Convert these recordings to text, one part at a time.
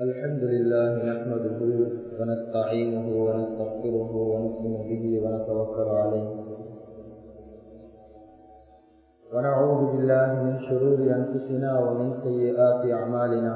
الحمد لله نحمده ونستعينه ونستغفره ونؤمن به ونتوكل عليه ونعوذ بالله من شرور أنفسنا ومن سيئات أعمالنا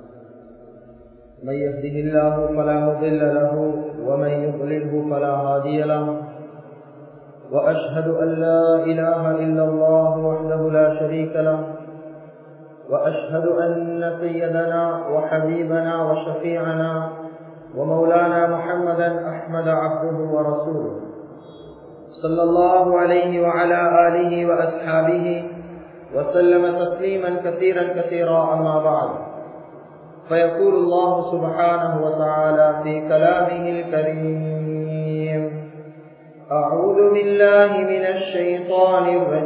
من يهده الله فلا مضل له ومن يضلله فلا هادي له وأشهد أن لا إله إلا الله وحده لا شريك له وأشهد أن سيدنا وحبيبنا وشفيعنا ومولانا محمدا أحمد عبده ورسوله صلى الله عليه وعلى آله وأصحابه وسلم تسليما كثيرا كثيرا أما بعد فيقول الله سبحانه وتعالى في كلامه الكريم أعوذ بالله من الشيطان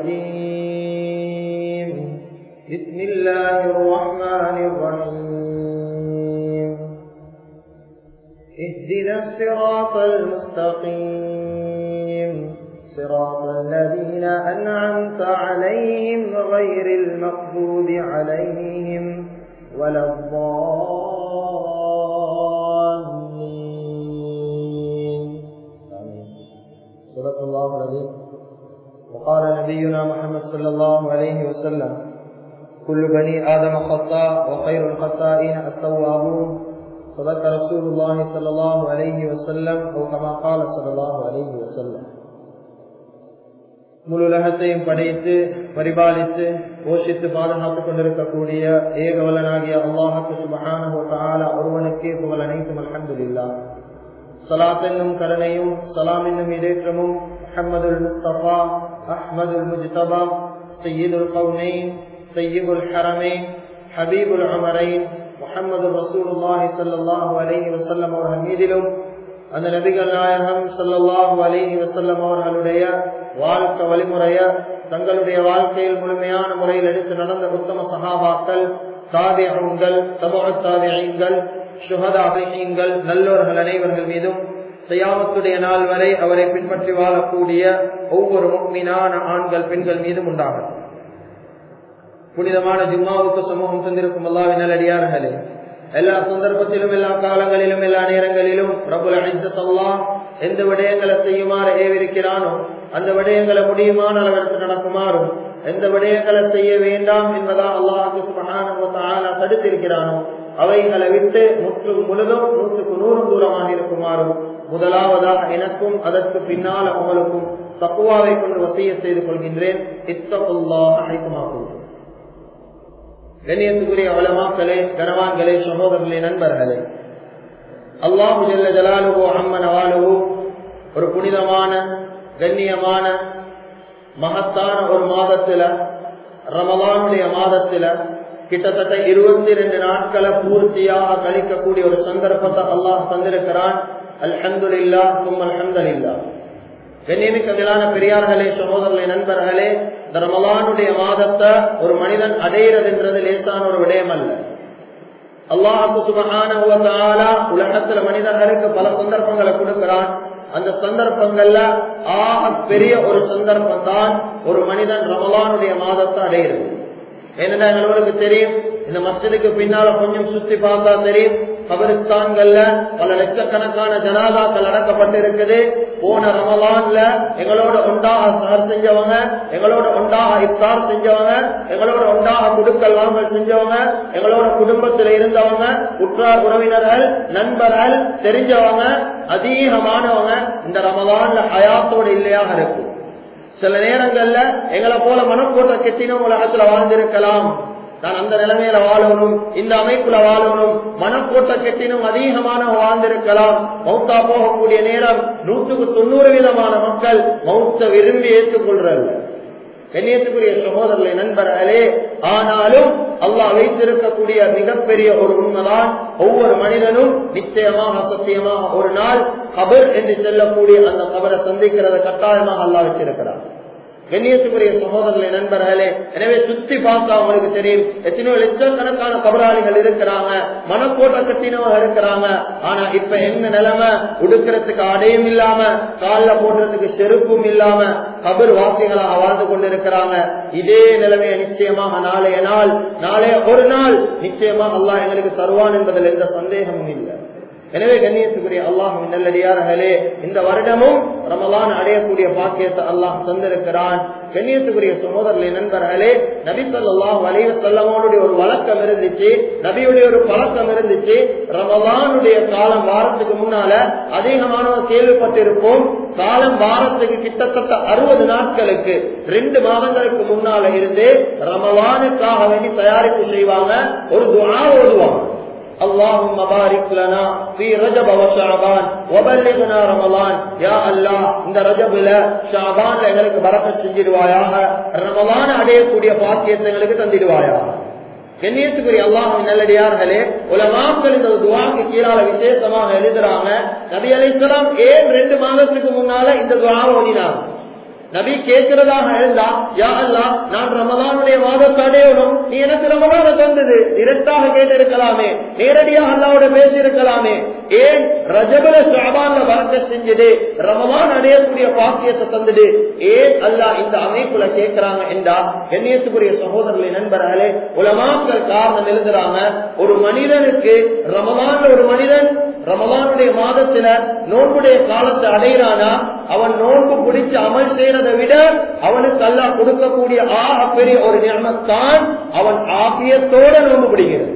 الرجيم بسم الله الرحمن الرحيم اهدنا الصراط المستقيم صراط الذين أنعمت عليهم غير المغضوب عليهم ولا الضالين آمين صدق الله العظيم وقال نبينا محمد صلى الله عليه وسلم كل بني آدم خطاء وخير الخطائين التوابون صدق رسول الله صلى الله عليه وسلم أو كما قال صلى الله عليه وسلم முழுலகத்தையும் படைத்து பரிபாலித்து போஷித்து பாதுகாத்துக் கொண்டிருக்கக்கூடிய ஏகவலனாகிய அல்லாஹுக்கு சுபகான ஒருவனுக்கே புகழ் அனைத்தும் அலமதுல்லா சலாத் என்னும் கருணையும் சலாம் என்னும் இடேற்றமும் அஹமதுல் முஸ்தபா அஹ்மதுல் முஜ்தபா சையீதுல் கவுனைன் சையீபுல் ஹரமைன் ஹபீபுல் அமரைன் முகமது ரசூலுல்லாஹி சல்லாஹூ அலஹி வசல்லம் அவர்கள் மீதிலும் அந்த நபிகள் நாயகம் சல்லாஹூ அலஹி வசல்லம் அவர்களுடைய வாழ்க்கை வழிமுறைய தங்களுடைய வாழ்க்கையில் முழுமையான முறையில் எடுத்து நடந்த உத்தம சகாபாக்கள் தாபியங்கள் தபா தாபியங்கள் சுகதாபியங்கள் நல்லோர்கள் அனைவர்கள் மீதும் செய்யாமத்துடைய நாள் வரை அவரை பின்பற்றி வாழக்கூடிய ஒவ்வொரு முக்மீனான ஆண்கள் பெண்கள் மீதும் உண்டாகும் புனிதமான ஜும்மாவுக்கு சமூகம் தந்திருக்கும் அல்லாவின் நல்லடியார்களே எல்லா சந்தர்ப்பத்திலும் எல்லா காலங்களிலும் எல்லா நேரங்களிலும் பிரபுல அழித்தல்லா எந்த விடயங்களை செய்யுமாறு ஏவிருக்கிறானோ அந்த விடயங்களை முடியுமான அளவிற்கு நடக்குமாறும் எந்த விடயங்களை செய்ய வேண்டாம் என்பதா அல்லாஹு சுபகான தடுத்திருக்கிறானோ அவைகளை விட்டு முற்று முழுதும் நூற்றுக்கு நூறு தூரமாக இருக்குமாறும் முதலாவதாக எனக்கும் அதற்கு பின்னால் உங்களுக்கும் தக்குவாவை கொண்டு வசிய செய்து கொள்கின்றேன் இத்தகுல்லாக அழைக்குமாகும் கண்ணியத்துக்குரிய அவலமாக்களே கனவான்களே சகோதரர்களே நண்பர்களே அல்லாஹு ஜல்ல ஜலாலுவோ அம்மன் அவாலுவோ ஒரு புனிதமான கண்ணியமான மகத்தான ஒரு மாதத்துல ரமலானுடைய மாதத்துல கிட்டத்தட்ட இருபத்தி ரெண்டு நாட்களை பூர்த்தியாக கழிக்கக்கூடிய ஒரு சந்தர்ப்பத்தை அல்லாஹ் தந்திருக்கிறான் அல்ஹந்துல்லா தும் அல்ஹந்தலில்லா கண்ணியமிக்க மேலான பெரியார்களே சகோதரர்களே நண்பர்களே இந்த ரமலானுடைய மாதத்தை ஒரு மனிதன் அடையிறதுன்றது லேசான ஒரு விடயம் அல்ல அல்லாஹு சுபகான உலகத்துல மனிதர்களுக்கு பல சந்தர்ப்பங்களை கொடுக்கிறான் அந்த சந்தர்ப்பங்கள்ல ஆக பெரிய ஒரு சந்தர்ப்பம் தான் ஒரு மனிதன் ரமலானுடைய மாதத்தை அடையிறது ஏன்னா எங்களுக்கு தெரியும் இந்த மஸ்ஜிதுக்கு பின்னால கொஞ்சம் சுத்தி பார்த்தா தெரியும் கபரிஸ்தான்கள்ல பல லட்சக்கணக்கான ஜனாதாக்கள் அடக்கப்பட்டு இருக்குது போன ரமலான்ல எங்களோட ஒன்றாக சார் செஞ்சவங்க எங்களோட ஒன்றாக இஃப்தார் செஞ்சவங்க எங்களோட ஒன்றாக குடுக்கல் வாங்கல் செஞ்சவங்க எங்களோட குடும்பத்தில் இருந்தவங்க உற்றார் உறவினர்கள் நண்பர்கள் தெரிஞ்சவங்க அதிகமானவங்க இந்த ரமலான்ல ஹயாத்தோட இல்லையாக இருக்கும் சில நேரங்கள்ல எங்களை போல மனக்கோட்டை கெட்டினும் உலகத்துல வாழ்ந்திருக்கலாம் நான் அந்த நிலைமையில வாழணும் இந்த அமைப்புல வாழணும் மனக்கோட்டை கெட்டினும் அதிகமான வாழ்ந்திருக்கலாம் மௌத்தா போகக்கூடிய நேரம் நூற்றுக்கு தொண்ணூறு விதமான மக்கள் மௌத்த விரும்பி ஏற்றுக்கொள்றல்ல கண்ணியத்துக்குரிய சகோதரர்களை நண்பர்களே ஆனாலும் அல்லாஹ் வைத்திருக்கக்கூடிய மிகப்பெரிய ஒரு உண்மைதான் ஒவ்வொரு மனிதனும் நிச்சயமாக சத்தியமாக ஒரு நாள் கபர் என்று செல்லக்கூடிய அந்த கபரை சந்திக்கிறத கட்டாயமாக அல்லாஹ் வச்சிருக்கிறார் கண்ணியத்துக்குரிய சகோதரர்களை நண்பர்களே எனவே சுத்தி பார்த்தா அவங்களுக்கு தெரியும் எத்தனையோ லட்சக்கணக்கான கபராளிகள் இருக்கிறாங்க மனக்கோட்டை கட்டினவங்க இருக்கிறாங்க ஆனா இப்ப என்ன நிலைமை உடுக்கிறதுக்கு அடையும் இல்லாம காலில் போடுறதுக்கு செருப்பும் இல்லாம கபர் வாசிகளாக வாழ்ந்து கொண்டிருக்கிறாங்க இதே நிலைமையை நிச்சயமாக நாளைய நாள் நாளைய ஒரு நாள் நிச்சயமாக அல்லாஹ் எங்களுக்கு தருவான் என்பதில் எந்த சந்தேகமும் இல்லை எனவே கண்ணியத்துக்குரிய அல்லாஹ் நல்லடியார்களே இந்த வருடமும் ரமலான் அடையக்கூடிய பாக்கியத்தை அல்லாஹ் தந்திருக்கிறான் கண்ணியத்துக்குரிய சகோதரர்களே நண்பர்களே நபி சொல்லாஹ் வலைவ செல்லமோனுடைய ஒரு வழக்கம் இருந்துச்சு நபியுடைய ஒரு பழக்கம் இருந்துச்சு ரமலானுடைய காலம் வாரத்துக்கு முன்னால அதிகமானவர் கேள்விப்பட்டிருப்போம் காலம் வாரத்துக்கு கிட்டத்தட்ட அறுபது நாட்களுக்கு ரெண்டு மாதங்களுக்கு முன்னால இருந்து ரமலானுக்காக வேண்டி தயாரிப்பு செய்வாங்க ஒரு துணா ஓதுவாங்க اللهم بارك لنا في رجب وشعبان وبلغنا رمضان يا الله இந்த ரஜபுல ஷாபான்ல எங்களுக்கு பரக்கத் செஞ்சிடுவாயாக ரமலான் அடையக்கூடிய பாக்கியத்தை எங்களுக்கு தந்திடுவாயாக கண்ணியத்துக்குரிய அல்லாஹின் நல்லடியார்களே உலமாக்கள் இந்த துவாக்கு கீழால விசேஷமாக எழுதுறாங்க நபி அலிஸ்லாம் ஏன் ரெண்டு மாதத்துக்கு முன்னால இந்த துவா ஓடினாங்க நபி கேட்கிறதாக இருந்தா யா அல்லா நான் ரமலானுடைய மாதத்தை அடையணும் நீ எனக்கு ரமலான தந்தது இரட்டாக கேட்டிருக்கலாமே நேரடியாக அல்லாவோட பேசியிருக்கலாமே ஏன் ரஜபல ஷாபான்ல வரக்க செஞ்சது ரமலான் அடையக்கூடிய பாக்கியத்தை தந்தது ஏன் அல்லா இந்த அமைப்புல கேட்கிறாங்க என்றா கண்ணியத்துக்குரிய சகோதரர்களை நண்பர்களே உலமாக்கள் காரணம் எழுதுறாங்க ஒரு மனிதனுக்கு ரமலான்ல ஒரு மனிதன் ரமலானுடைய மாதத்துல நோன்புடைய காலத்தை அடைகிறானா அவன் நோன்பு பிடிச்சு அமல் செய்யறதை விட அவனுக்கு அல்லா கொடுக்கக்கூடிய ஆக பெரிய ஒரு நியமத்தான் அவன் ஆபியத்தோட நோன்பு பிடிக்கிறது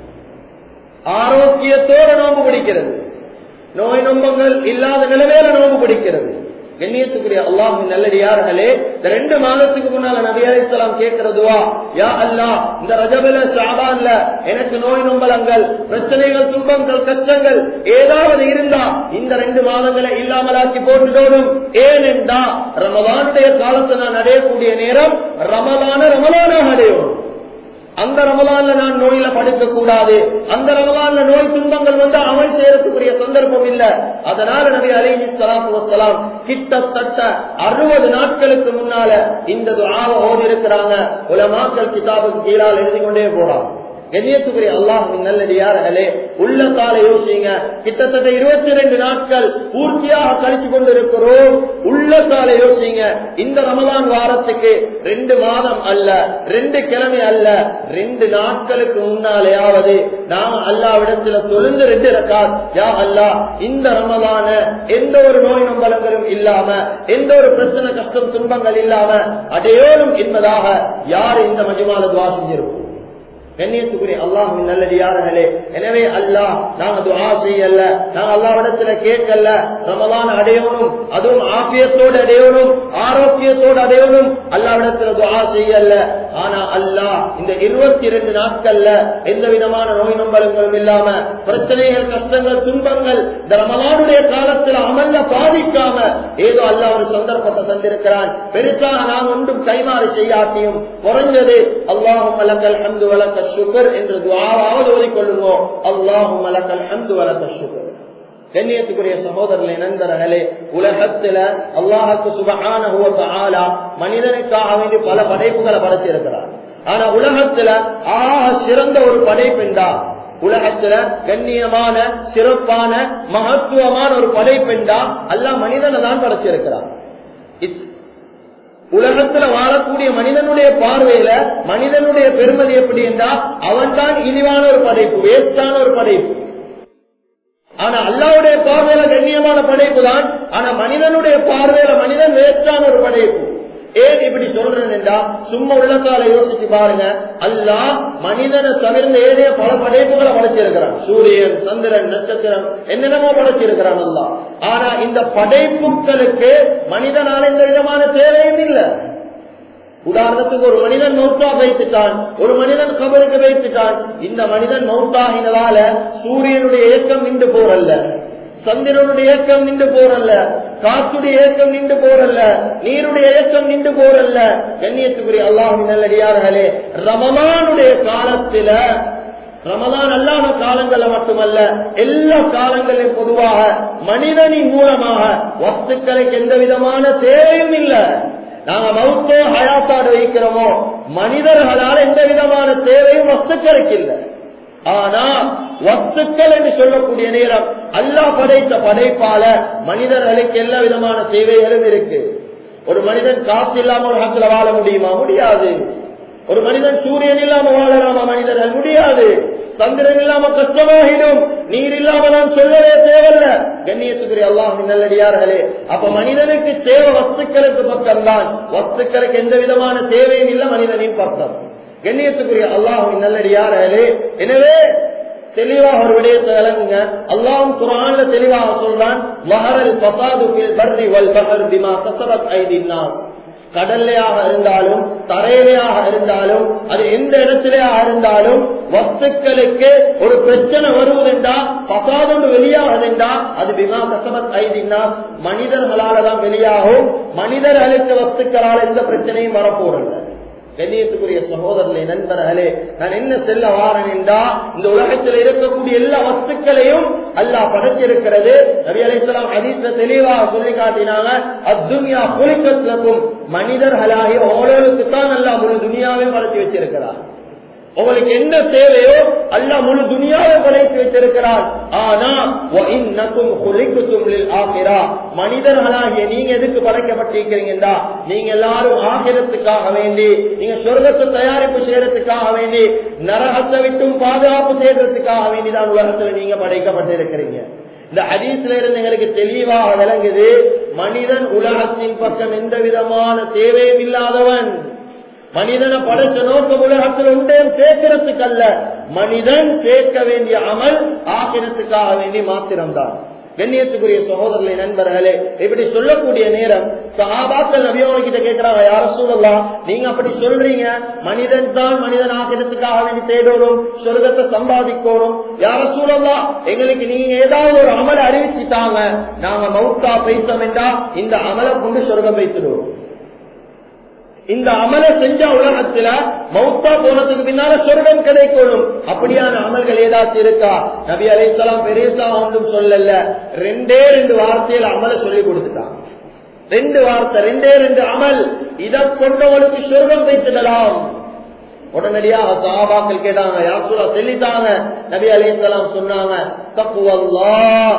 ஆரோக்கியத்தோட நோன்பு பிடிக்கிறது நோய் நொம்பங்கள் இல்லாத நிலைமையில நோன்பு பிடிக்கிறது கண்ணியத்துக்குரிய அல்லாஹின் நல்லடியார்களே இந்த ரெண்டு மாதத்துக்கு முன்னால நபி அலிஸ்லாம் கேட்கிறதுவா யா அல்லா இந்த ரஜபல ஷாபான்ல எனக்கு நோய் நொம்பலங்கள் பிரச்சனைகள் துன்பங்கள் கஷ்டங்கள் ஏதாவது இருந்தா இந்த ரெண்டு மாதங்களை இல்லாமலாக்கி போட்டுட்டோடும் ஏனென்றா ரமலானுடைய காலத்தை நான் அடையக்கூடிய நேரம் ரமலான ரமலானாக அடையணும் அந்த ரமலான்ல நான் நோயில படுக்க கூடாது அந்த ரமலான்ல நோய் துன்பங்கள் வந்து அமல் செய்யறதுக்குரிய சந்தர்ப்பம் இல்ல அதனால நபி அலிஹி சலாத்து வசலாம் கிட்டத்தட்ட அறுபது நாட்களுக்கு முன்னால இந்த துஆவை ஓதி இருக்கிறாங்க உலமாக்கல் கிதாபுக்கு கீழால் எழுதி கொண்டே போறாங்க கண்ணியத்துக்குரிய அல்லாஹ் நல்லடியார்களே உள்ள கால யோசிங்க கிட்டத்தட்ட இருபத்தி ரெண்டு நாட்கள் பூர்த்தியாக கழிச்சு கொண்டிருக்கிறோம் உள்ள கால யோசிங்க இந்த ரமலான் வாரத்துக்கு ரெண்டு மாதம் அல்ல ரெண்டு கிழமை அல்ல ரெண்டு நாட்களுக்கு முன்னாலேயாவது நாம் அல்லாவிடத்துல தொழுந்து ரெண்டு ரக்காத் யா அல்லா இந்த ரமலான எந்த ஒரு நோய் நம்பலங்களும் இல்லாம எந்த ஒரு பிரச்சனை கஷ்டம் துன்பங்கள் இல்லாம அடையோடும் என்பதாக யார் இந்த மஜுமால துவா செஞ்சிருக்கும் கண்ணியத்துக்குரிய அல்லாஹின் நல்லடியார்களே எனவே அல்லாஹ் நாங்க துஆ செய்யல நாங்க அல்லாஹ்விடத்துல கேட்கல ரமலான் அடையணும் அதுவும் ஆபியத்தோடு அடையணும் ஆரோக்கியத்தோடு அடையணும் அல்லாஹ்விடத்துல துஆ செய்யல ஆனா அல்லாஹ் இந்த இருபத்தி இரண்டு நாட்கள்ல எந்த விதமான நோய் நம்பலங்களும் இல்லாம பிரச்சனைகள் கஷ்டங்கள் துன்பங்கள் இந்த ரமலானுடைய காலத்துல அமல்ல பாதிக்காம ஏதோ அல்லாஹ் ஒரு சந்தர்ப்பத்தை தந்திருக்கிறான் பெருசாக நாம் ஒன்றும் கைமாறு செய்யாட்டியும் குறைஞ்சது அல்லாஹும் மலக்கல் ஹம்து வலக்க சுகர் என்று துவாவாவது ஓதிக்கொள்ளுங்கோ அல்லாஹும் மலக்கல் ஹம்து வலக்க சுகர் கண்ணியத்துக்குரிய சகோதரர்களை நண்பர்களே உலகத்துல அல்லாஹுக்கு சுபகான மனிதனுக்காக வேண்டி பல படைப்புகளை படைச்சிருக்கிறார் ஆனா உலகத்துல ஆக சிறந்த ஒரு படைப்பெண்டா உலகத்துல கண்ணியமான சிறப்பான மகத்துவமான ஒரு படைப்பெண்டா அல்ல மனிதனை தான் படைச்சிருக்கிறார் உலகத்துல வாழக்கூடிய மனிதனுடைய பார்வையில மனிதனுடைய பெருமதி எப்படி என்றால் அவன் தான் இழிவான ஒரு படைப்பு வேஸ்டான ஒரு படைப்பு ஆனா அல்லாவுடைய பார்வையில கண்ணியமான படைப்பு தான் ஆனா மனிதனுடைய பார்வையில மனிதன் வேஸ்டான ஒரு படைப்பு ஏன் இப்படி சொல்றேன் என்றா சும்மா உள்ளத்தால யோசிச்சு பாருங்க அல்லா மனிதனை தவிர்ந்த ஏதே பல படைப்புகளை படைச்சிருக்கிறான் சூரியன் சந்திரன் நட்சத்திரம் என்னென்னமோ படைச்சிருக்கிறான் அல்லா ஆனா இந்த படைப்புகளுக்கு மனிதனால எந்த விதமான தேவையும் இல்லை உதாரணத்துக்கு ஒரு மனிதன் மௌத்தா வைத்துட்டான் ஒரு மனிதன் கபருக்கு வைத்துட்டான் இந்த மனிதன் மௌத்தாகினதால சூரியனுடைய இயக்கம் நின்று போறல்ல சந்திரனுடைய இயக்கம் நின்று போறல்ல காற்றுடைய இயக்கம் நின்று போறல்ல நீருடைய இயக்கம் நின்று போறல்ல கண்ணியத்துக்குரிய அல்லாஹின் நல்லடியார்களே ரமலானுடைய காலத்தில ரமலான் அல்லாத காலங்கள்ல மட்டுமல்ல எல்லா காலங்களிலும் பொதுவாக மனிதனின் மூலமாக வஸ்துக்களுக்கு எந்த விதமான தேவையும் இல்லை நாங்க மௌத்தோ ஹயாத்தாடு வைக்கிறோமோ மனிதர்களால் எந்த விதமான தேவையும் வஸ்துக்களுக்கு இல்லை ஆனா வஸ்துக்கள் என்று சொல்லக்கூடிய நேரம் அல்லாஹ் படைத்த படைப்பால மனிதர்களுக்கு எல்லா விதமான தேவைகளும் இருக்கு ஒரு மனிதன் காசு இல்லாம உலகத்துல வாழ முடியுமா முடியாது ஒரு மனிதன் சூரியன் இல்லாம வாழலாமா மனிதர்கள் முடியாது சந்திரன் இல்லாம கஷ்டமாகிடும் நீர் இல்லாம நான் சொல்லவே தேவையில்ல கண்ணியத்துக்குரிய அல்லாஹ் நல்லடியார்களே அப்ப மனிதனுக்கு தேவை வஸ்துக்களுக்கு பக்கம்தான் வஸ்துக்களுக்கு எந்த விதமான தேவையும் இல்ல மனிதனின் பக்கம் கண்ணியத்துக்குரிய அல்லாஹின் நல்லடியார்களே எனவே தெளிவாக ஒரு விடயத்தை விளங்குங்க அல்லாஹும் குரான்ல தெளிவாக சொல்றான் மஹரல் பசாது பர்ரி வல் பஹர் பிமா கசபத் ஐதின்னார் கடல்லையாக இருந்தாலும் தரையிலையாக இருந்தாலும் அது எந்த இடத்திலேயாக இருந்தாலும் வஸ்துக்களுக்கு ஒரு பிரச்சனை வருவதென்றா பசாதொன்று வெளியாகுதுண்டா அது பிமா கசபத் ஐதின்னா மனிதர்களால தான் வெளியாகும் மனிதர்களுக்கு வஸ்துக்களால் எந்த பிரச்சனையும் வரப்போறது கண்ணியத்துக்குரிய சகோதரர்களே நண்பர்களே நான் என்ன செல்ல வாரன் என்றா இந்த உலகத்தில் இருக்கக்கூடிய எல்லா வஸ்துக்களையும் அல்லாஹ் படைச்சிருக்கிறது நபி அலிஸ்லாம் ஹதீஸ்ல தெளிவாக சொல்லி காட்டினாங்க அத்துன்யா புலிக்கத்துக்கும் மனிதர்களாகி ஓரளவுக்கு தான் அல்லாஹ் முழு துனியாவே படைச்சு வச்சிருக்கிறார் உங்களுக்கு என்ன தேவையோ அல்ல முழு துணியாவை படைத்து வைத்திருக்கிறார் ஆனா மனிதர்களாகிய நீங்க எதுக்கு படைக்கப்பட்டிருக்கிறீங்கடா நீங்க எல்லாரும் ஆகிரத்துக்காக வேண்டி நீங்க சொர்க்கத்தை தயாரிப்பு செய்யறதுக்காக வேண்டி நரகத்தை விட்டும் பாதுகாப்பு செய்யறதுக்காக வேண்டிதான் உலகத்துல நீங்க படைக்கப்பட்டிருக்கிறீங்க இந்த ஹதீஸ்ல இருந்து எங்களுக்கு தெளிவாக விளங்குது மனிதன் உலகத்தின் பக்கம் எந்த விதமான தேவையும் இல்லாதவன் மனிதனை படைச்ச நோக்கம் உலகத்தில் உண்டையும் சேர்க்கிறதுக்கு அல்ல மனிதன் சேர்க்க வேண்டிய அமல் ஆக்கிரத்துக்காக வேண்டி மாத்திரம்தான் கண்ணியத்துக்குரிய சகோதரர்களை நண்பர்களே இப்படி சொல்லக்கூடிய நேரம் சகாபாக்கள் நபியோட கிட்ட கேட்கிறாங்க யார சூழலாம் நீங்க அப்படி சொல்றீங்க மனிதன் தான் மனிதன் ஆக்கிரத்துக்காக வேண்டி தேடணும் சொர்க்கத்தை சம்பாதிக்கணும் யார சூழலாம் எங்களுக்கு நீங்க ஏதாவது ஒரு அமலை அறிவிச்சுட்டாங்க நாங்க மவுத்தா பைத்தம் என்றா இந்த அமலை கொண்டு சொர்க்கம் வைத்துடுவோம் இந்த அமலை செஞ்ச உலகத்துல மௌத்தா போனதுக்கு பின்னால சொர்க்கம் கிடைக்கணும் அப்படியான அமல்கள் ஏதாச்சும் இருக்கா நபி அலைசலாம் பெரியசா ஒன்றும் சொல்லல ரெண்டே ரெண்டு வார்த்தையில அமலை சொல்லி கொடுத்துட்டான் ரெண்டு வார்த்தை ரெண்டே ரெண்டு அமல் இதை கொண்டவளுக்கு சொர்க்கம் வைத்துடலாம் உடனடியாக சாபாக்கள் கேட்டாங்க யாசூரா சொல்லிட்டாங்க நபி அலைசலாம் சொன்னாங்க தப்புவல்லா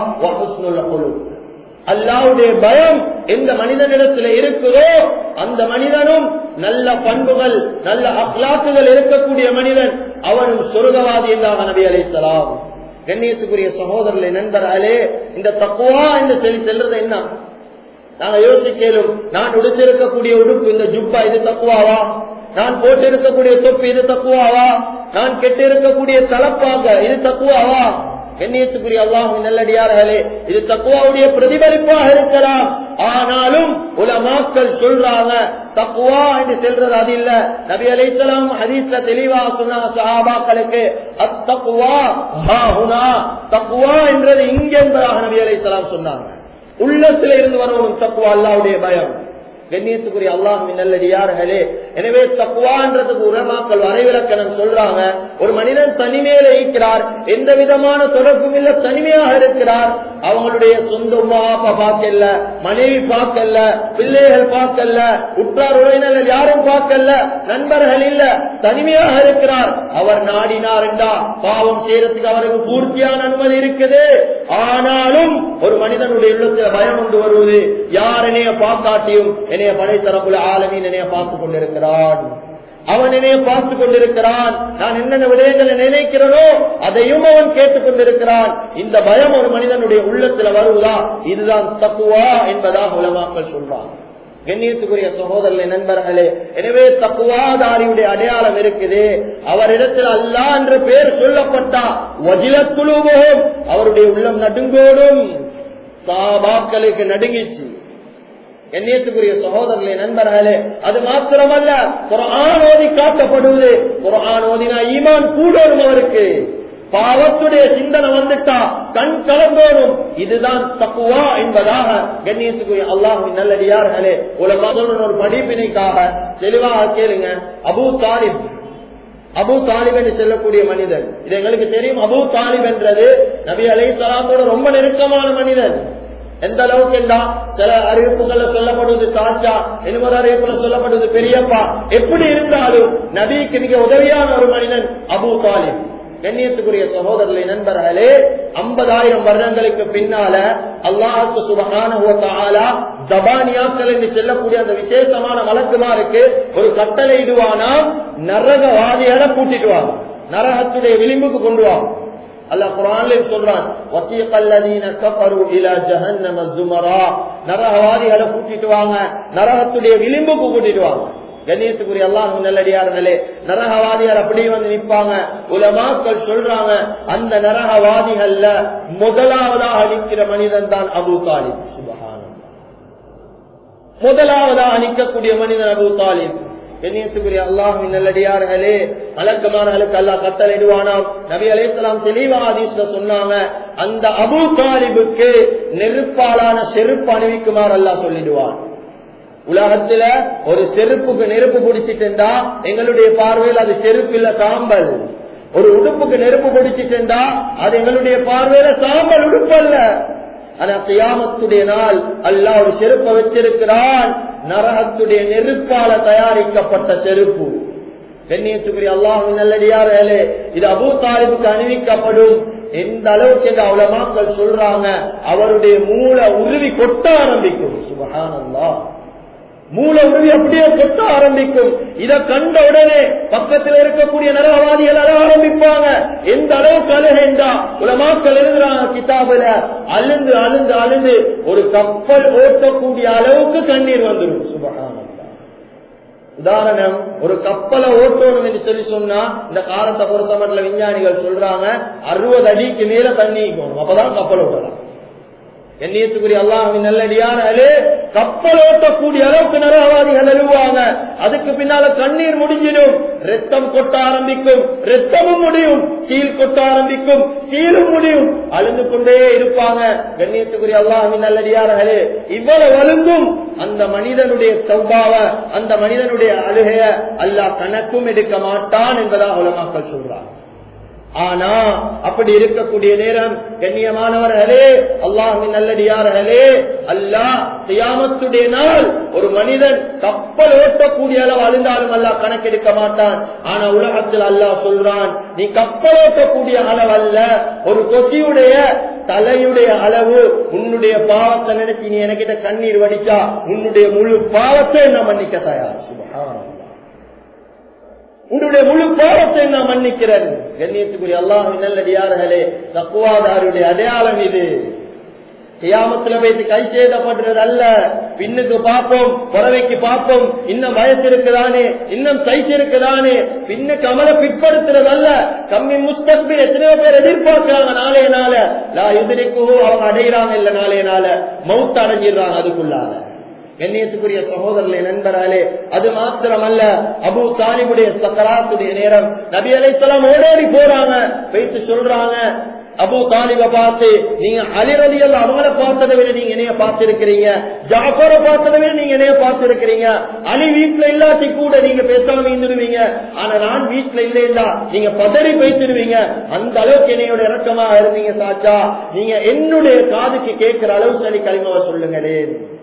அல்லாவுடைய பயம் எந்த மனிதனிடத்தில் இருக்குதோ அந்த மனிதனும் நல்ல பண்புகள் நல்ல அக்லாக்குகள் இருக்கக்கூடிய மனிதன் அவனும் சொர்க்கவாதி என்றாக நபி அலைசலாம் கண்ணியத்துக்குரிய சகோதரர்களை நண்பர்களே இந்த தக்குவா என்று சொல்லி செல்றது என்ன நாங்க யோசிக்கலும் நான் உடுத்திருக்கக்கூடிய உடுப்பு இந்த ஜுப்பா இது தக்குவாவா நான் போட்டிருக்கக்கூடிய தொப்பு இது தக்குவாவா நான் கெட்டிருக்கக்கூடிய தலப்பாங்க இது தக்குவாவா கண்ணியத்துக்குரிய அல்லாஹும் நல்லடியார்களே இது தக்குவாவுடைய பிரதிபலிப்பாக இருக்கலாம் ஆனாலும் உலமாக்கள் சொல்றாங்க தக்குவா என்று செல்றது அது இல்ல நபி அலைத்தலாம் ஹதீஸ்ல தெளிவாக சொன்னாங்க சஹாபாக்களுக்கு அத்தக்குவா தக்குவா என்றது இங்க என்பதாக நபி அலைத்தலாம் சொன்னாங்க உள்ளத்துல இருந்து வரணும் தக்குவா அல்லாவுடைய பயம் கண்ணியத்துக்குரிய அல்லாஹின் நல்லடியார்களே எனவே தக்குவான்றதுக்கு உரமாக்கள் வரைவிலக்கணம் சொல்றாங்க ஒரு மனிதன் தனிமையில இருக்கிறார் எந்த விதமான தொடர்பும் இல்ல தனிமையாக இருக்கிறார் அவங்களுடைய சொந்த உமா அப்பா பார்க்கல மனைவி பார்க்கல பிள்ளைகள் பார்க்கல உற்றார் உறவினர்கள் யாரும் பார்க்கல நண்பர்கள் இல்ல தனிமையாக இருக்கிறார் அவர் நாடினார் என்றா பாவம் செய்யறதுக்கு அவருக்கு பூர்த்தியான அனுமதி இருக்குது ஆனாலும் ஒரு மனிதனுடைய உள்ளத்துல பயம் கொண்டு வருவது யார் என்னைய பார்க்காட்டியும் என்னைய படைத்தரப்புல ஆளுமின் என்னைய பார்த்து கொண்டிருக்கிறான் அவன் என்னைய பார்த்து கொண்டிருக்கிறான் நான் என்னென்ன விடயங்களை நினைக்கிறனோ அதையும் அவன் கேட்டுக் கொண்டிருக்கிறான் இந்த பயம் ஒரு மனிதனுடைய உள்ளத்துல வருவதா இதுதான் தப்புவா என்பதாக உலமாக்கள் சொல்றான் கண்ணியத்துக்குரிய சகோதரர்களே நண்பர்களே எனவே தப்புவாதாரியுடைய அடையாளம் இருக்குது அவரிடத்தில் அல்லா என்ற பெயர் சொல்லப்பட்டா வஜிலத்துழுவோம் அவருடைய உள்ளம் நடுங்கோடும் சாபாக்களுக்கு நடுங்கிச்சு எண்ணியத்துக்குரிய சகோதரர்களே நண்பர்களே அது மாத்திரமல்ல குரான் ஓதி காட்டப்படுவது குரான் ஓதினா ஈமான் கூடணும் அவருக்கு பாவத்துடைய சிந்தனை வந்துட்டா கண் கலந்தோடும் இதுதான் தப்புவா என்பதாக கண்ணியத்துக்குரிய அல்லாஹின் நல்லடியார்களே உலக ஒரு படிப்பினைக்காக தெளிவாக கேளுங்க அபு தாலிப் அபு தாலிப் என்று செல்லக்கூடிய மனிதன் இது எங்களுக்கு தெரியும் அபு தாலிப் என்றது நபி அலை சலாத்தோட ரொம்ப நெருக்கமான மனிதன் எந்த அளவுக்கு என்றா சில அறிவிப்புகள்ல சொல்லப்படுவது சாச்சா இன்னொரு அறிவிப்புல சொல்லப்படுவது பெரியப்பா எப்படி இருந்தாலும் நபிக்கு மிக உதவியான ஒரு மனிதன் அபு தாலிப் கண்ணியத்துக்குரிய சகோதரர்களை நண்பர்களே ஐம்பதாயிரம் வருடங்களுக்கு பின்னால அல்லாஹுக்கு சுபகான ஜபானியாக்கள் என்று செல்லக்கூடிய அந்த விசேஷமான வழக்குமாருக்கு ஒரு கட்டளை இடுவானா நரகவாதிகளை கூட்டிட்டு வாங்க நரகத்துடைய விளிம்புக்கு கொண்டு வாங்க அல்லாஹ் குரான்ல சொல்றான் வசியகல்லதீன கஃபரு இலா ஜஹன்னம ஸுமரா நரகவாதிகளை கூட்டிட்டு வாங்க நரகத்துடைய விளிம்புக்கு கூட்டிட்டு வாங்க கண்ணியத்துக்குரிய அல்லாஹ் நல்லடியார்களே நரகவாதிகள் அப்படி வந்து நிற்பாங்க உலமாக்கள் சொல்றாங்க அந்த நரகவாதிகள்ல முதலாவதாக நிற்கிற மனிதன் தான் அபு தாலிப் சுபஹானல்லாஹ் முதலாவதாக நிற்கக்கூடிய மனிதன் அபு தாலிப் கண்ணியத்துக்குரிய அல்லாஹின் நல்லடியார்களே மலக்குமார்களுக்கு அல்லாஹ் கட்டளையிடுவானாம் நபி அலைசலாம் தெளிவாதீஸ்ல சொன்னாங்க அந்த அபு தாலிபுக்கு நெருப்பாலான செருப்பு அணிவிக்குமாறு அல்லாஹ் சொல்லிடுவான் உலகத்துல ஒரு செருப்புக்கு நெருப்பு பிடிச்சிட்டு எங்களுடைய பார்வையில் அது செருப்பு இல்ல சாம்பல் ஒரு உடுப்புக்கு நெருப்பு பிடிச்சிட்டு அது எங்களுடைய பார்வையில சாம்பல் உடுப்பு அல்ல ஆனா கியாமத்துடைய நாள் அல்லாஹ் ஒரு செருப்பை வச்சிருக்கிறான் நரகத்துடைய நெருப்பால தயாரிக்கப்பட்ட செருப்பு கண்ணியத்துக்குரிய அல்லாஹ் நல்லடியாரே இது அபூ தாலிபுக்கு அணிவிக்கப்படும் எந்த அளவுக்கு என்று அவ்வளவு சொல்றாங்க அவருடைய மூல உருவி கொட்ட ஆரம்பிக்கும் சுபஹானல்லாஹ் மூல உருவி அப்படியே கொட்ட ஆரம்பிக்கும் இத கண்ட உடனே பக்கத்தில் இருக்கக்கூடிய நரகவாதிகள் அழ ஆரம்பிப்பாங்க எந்த அளவுக்கு அழுகேண்டா உலமாக்கள் எழுதுறாங்க கிதாபுல அழுந்து அழுந்து அழுந்து ஒரு கப்பல் ஓட்டக்கூடிய அளவுக்கு கண்ணீர் வந்துடும் சுபகானம் உதாரணம் ஒரு கப்பலை ஓட்டணும் என்று சொல்லி சொன்னா இந்த காலத்தை பொறுத்த மட்டும் விஞ்ஞானிகள் சொல்றாங்க அறுபது அடிக்கு மேல தண்ணி அப்பதான் கப்பல் ஓட்டலாம் எண்ணியத்துக்குரிய அல்லாஹின் நல்லடியானாலே கப்பல் ஓட்டக்கூடிய அளவுக்கு நரகவாதிகள் எழுவாங்க அதுக்கு பின்னால கண்ணீர் முடிஞ்சிடும் ரத்தம் கொட்ட ஆரம்பிக்கும் ரத்தமும் முடியும் கீழ் கொட்ட ஆரம்பிக்கும் கீழும் முடியும் அழுந்து கொண்டே இருப்பாங்க கண்ணியத்துக்குரிய அல்லாஹின் நல்லடியார்களே இவ்வளவு அழுந்தும் அந்த மனிதனுடைய சௌபாவ அந்த மனிதனுடைய அழுகைய அல்லாஹ் கணக்கும் எடுக்க மாட்டான் என்பதாக உலமாக்கள் சொல்றாங்க ஆனா அப்படி இருக்கக்கூடிய நேரம் கண்ணியமானவர்களே அல்லாஹின் நல்லடியார்களே அல்லாஹ் தியாமத்துடைய நாள் ஒரு மனிதன் கப்பல் ஓட்டக்கூடிய அளவு அழுந்தாலும் அல்லாஹ் கணக்கெடுக்க மாட்டான் ஆனா உலகத்தில் அல்லாஹ் சொல்றான் நீ கப்பல் ஓட்டக்கூடிய அளவு அல்ல ஒரு கொசியுடைய தலையுடைய அளவு உன்னுடைய பாவத்தை நினைச்சு நீ என்கிட்ட கண்ணீர் வடிச்சா உன்னுடைய முழு பாவத்தை நான் மன்னிக்க தயார் சுபஹானல்லாஹ் உன்னுடைய முழு பாவத்தை நான் மன்னிக்கிறேன் கண்ணியத்துக்குரிய அல்லாஹ் நல்லடியார்களே தக்குவாதாருடைய அடையாளம் இது கியாமத்துல வைத்து கை செய்தப்படுறது அல்ல பின்னுக்கு பார்ப்போம் புறவைக்கு பார்ப்போம் இன்னும் வயசு இருக்குதானே இன்னும் சைஸ் இருக்குதானே பின்னுக்கு அமல பிற்படுத்துறது அல்ல கம்மி முஸ்தபில் எத்தனையோ பேர் எதிர்பார்க்கிறாங்க நாளைய நாள லா எதிரிக்கோ அவங்க அடையிறாங்க இல்ல நாளைய நாள மவுத்து அடைஞ்சிடுறாங்க அதுக்குள்ளால கண்ணியத்துக்குரிய சகோதரர்களை நண்பராலே அது மாத்திரமல்ல அபு தாலிபுடைய சக்கராத்துடைய நேரம் நபி அலைத்தலாம் ஓடோடி போறாங்க வைத்து சொல்றாங்க அபு தாலிப பார்த்து நீங்க அலிரதியல் அவங்கள பார்த்ததை விட நீங்க என்னைய பார்த்திருக்கிறீங்க ஜாஃபரை பார்த்ததை விட நீங்க என்னைய பார்த்திருக்கிறீங்க அலி வீட்டுல இல்லாட்டி கூட நீங்க பேசாம இருந்துடுவீங்க ஆனா நான் வீட்டுல இல்லையா நீங்க பதறி பேசிடுவீங்க அந்த அளவுக்கு என்னையோட இறக்கமாக இருந்தீங்க சாச்சா நீங்க என்னுடைய காதுக்கு கேட்கிற அளவு சரி களிமாவை சொல்லுங்களே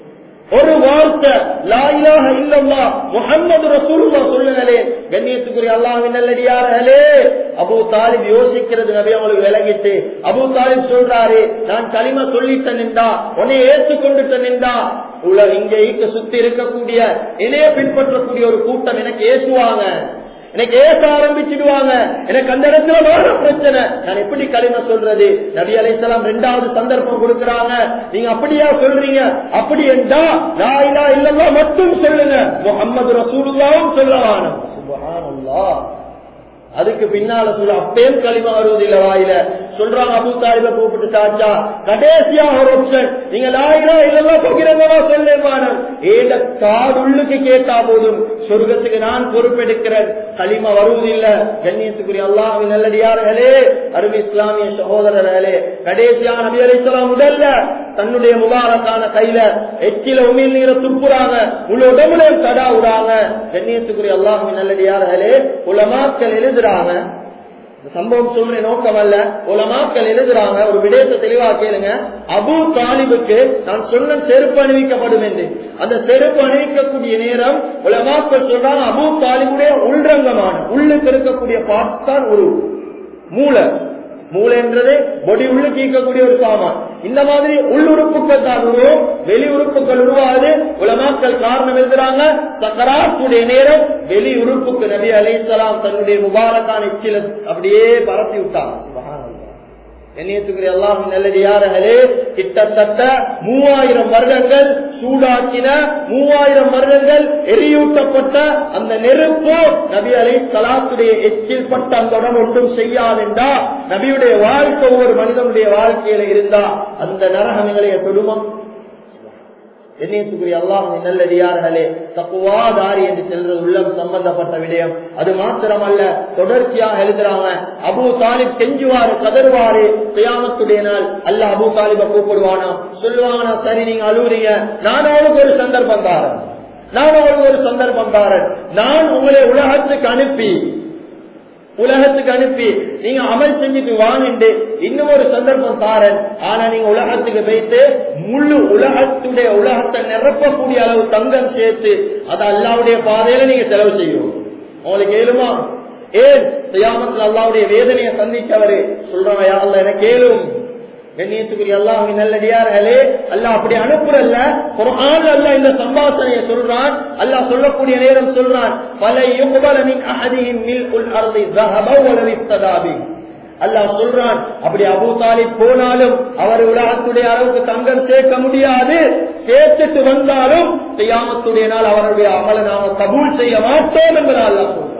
ஒரு வார்த்தை லாயிலாக இல்லல்லா முகமது ரசூலுல்லா சொல்லுங்களே கண்ணியத்துக்குரிய அல்லாஹின் நல்லடியார்களே அபு தாலிப் யோசிக்கிறது நபி அவங்களுக்கு விலகிட்டு அபு தாலிப் சொல்றாரு நான் களிம சொல்லிட்டேன் நின்றா உன்னை ஏற்றுக்கொண்டுட்டேன் நின்றா உலக இங்கே ஈக்க சுத்தி இருக்கக்கூடிய இணைய பின்பற்றக்கூடிய ஒரு கூட்டம் எனக்கு ஏசுவாங்க எனக்கு ஏச ஆரம்பிச்சிடுவாங்க எனக்கு அந்த இடத்துல வேற பிரச்சனை நான் எப்படி களிம சொல்றது நபி அலைசலாம் ரெண்டாவது சந்தர்ப்பம் கொடுக்கறாங்க நீங்க அப்படியா சொல்றீங்க அப்படி என்றா லாயிலா இல்லல்லா மட்டும் சொல்லுங்க முகமது ரசூலுல்லாவும் சொல்லவான சுபஹானல்லாஹ் அதுக்கு பின்னால சொல்ல அப்பயும் களிமா வருவதில்லை வாயில சொல்றாங்க அபு தாலிப கூப்பிட்டு சாச்சா கடைசியா ஒரு ஆப்ஷன் நீங்க லாயிலா இல்லவா போகிறவா சொல்லேமானம் ஏத காடுள்ளுக்கு கேட்டா போதும் சொர்க்கத்துக்கு நான் பொறுப்பெடுக்கிறேன் களிமா வருவதில்லை கண்ணியத்துக்குரிய அல்லாஹின் நல்லடியார்களே அருமை இஸ்லாமிய சகோதரர்களே கடைசியா நபி அலிஸ்லாம் உடல்ல தன்னுடைய முபாரக்கான கையில எச்சில உமிழ் நீரை துப்புறாங்க உள்ள உடம்புல தடா விடாங்க கண்ணியத்துக்குரிய அல்லாஹின் நல்லடியார்களே உலமாக்கள் எழுதுறாங்க இந்த சம்பவம் சொல்ற நோக்கம் அல்ல உலமாக்கள் எழுதுறாங்க ஒரு விடயத்தை தெளிவா கேளுங்க அபு தாலிபுக்கு நான் சொன்ன செருப்பு அணிவிக்கப்படும் என்று அந்த செருப்பு அணிவிக்கக்கூடிய நேரம் உலமாக்கள் சொல்றாங்க அபு தாலிபுடைய உள்ரங்கமான உள்ளுக்கு இருக்கக்கூடிய பார்ட்ஸ் தான் ஒரு மூளை மூளை என்றது பொடி உள்ளு கீக்கக்கூடிய ஒரு சாமான் இந்த மாதிரி உள்ளுறுப்புகள் தான் உருவம் வெளி உறுப்புகள் உருவாது உலமாக்கள் காரணம் எழுதுறாங்க சக்கராத்துடைய நேரம் வெளி உறுப்புக்கு நபி அலைசலாம் தன்னுடைய முபாரக்கான இச்சில அப்படியே பரப்பி விட்டாங்க சுபஹானல்லாஹ். கண்ணியத்துக்குரிய அல்லாஹ் நல்லடியார்களே கிட்டத்தட்ட மூவாயிரம் வருடங்கள் சூடாக்கின மூவாயிரம் வருடங்கள் எரியூட்டப்பட்ட அந்த நெருப்பு நபி அலை சலாத்துடைய எச்சில் பட்ட அந்த உடம்பு ஒன்றும் செய்யாதென்றா நபியுடைய வாழ்க்கை ஒவ்வொரு மனிதனுடைய வாழ்க்கையில இருந்தா அந்த நரகங்களை தொடுமம் எண்ணியத்துக்குரிய அல்லாஹ் நல்லடியார்களே தப்புவாதாரி என்று செல்ற உள்ளம் சம்பந்தப்பட்ட விடயம் அது மாத்திரமல்ல தொடர்ச்சியாக எழுதுறாங்க அபு தாலிப் கெஞ்சுவாரு கதறுவாரு கியாமத்துடைய நாள் அல்ல அபு தாலிப கூப்பிடுவானா சொல்லுவானா சரி நீங்க அழுவுறீங்க நான் அவளுக்கு ஒரு சந்தர்ப்பம் தாரன் நான் அவளுக்கு ஒரு சந்தர்ப்பம் தாரன் நான் உங்களை உலகத்துக்கு அனுப்பி உலகத்துக்கு அனுப்பி நீங்க அமல் செஞ்சுட்டு வாங்கிட்டு இன்னும் ஒரு சந்தர்ப்பம் தாரன் ஆனா நீங்க உலகத்துக்கு போயிட்டு முழு உலகத்துடைய உலகத்தை நிரப்பக்கூடிய அளவு தங்கம் சேர்த்து அது அல்லாவுடைய பாதையில நீங்க செலவு செய்யும் உங்களுக்கு ஏழுமா ஏன் செய்யாமத்தில் அல்லாவுடைய வேதனையை சந்திச்சவரு சொல்றாங்க யாரில் எனக்கு ஏழும் கண்ணியத்துக்குரிய அல்லாஹ் நல்லடியார்களே அல்லாஹ் அப்படி அனுப்புறல்ல குர்ஆன் அல்லாஹ் இந்த சம்பாஷணையை சொல்றான் அல்லாஹ் சொல்லக்கூடிய நேரம் சொல்றான் பல யுக்பல மின் அஹதிஹிம் மில்குல் அர்தி ذهبا ولو افتدى به அல்லாஹ் சொல்றான் அப்படி அபூ தாலிப் போனாலும் அவர் உலகத்துடைய அளவுக்கு தங்கம் சேர்க்க முடியாது சேர்த்துட்டு வந்தாலும் செய்யாமத்துடைய நாள் அவருடைய அமலை நாம கபூல் செய்ய மாட்டோம் என்பதை அல்லாஹ் சொல்றான்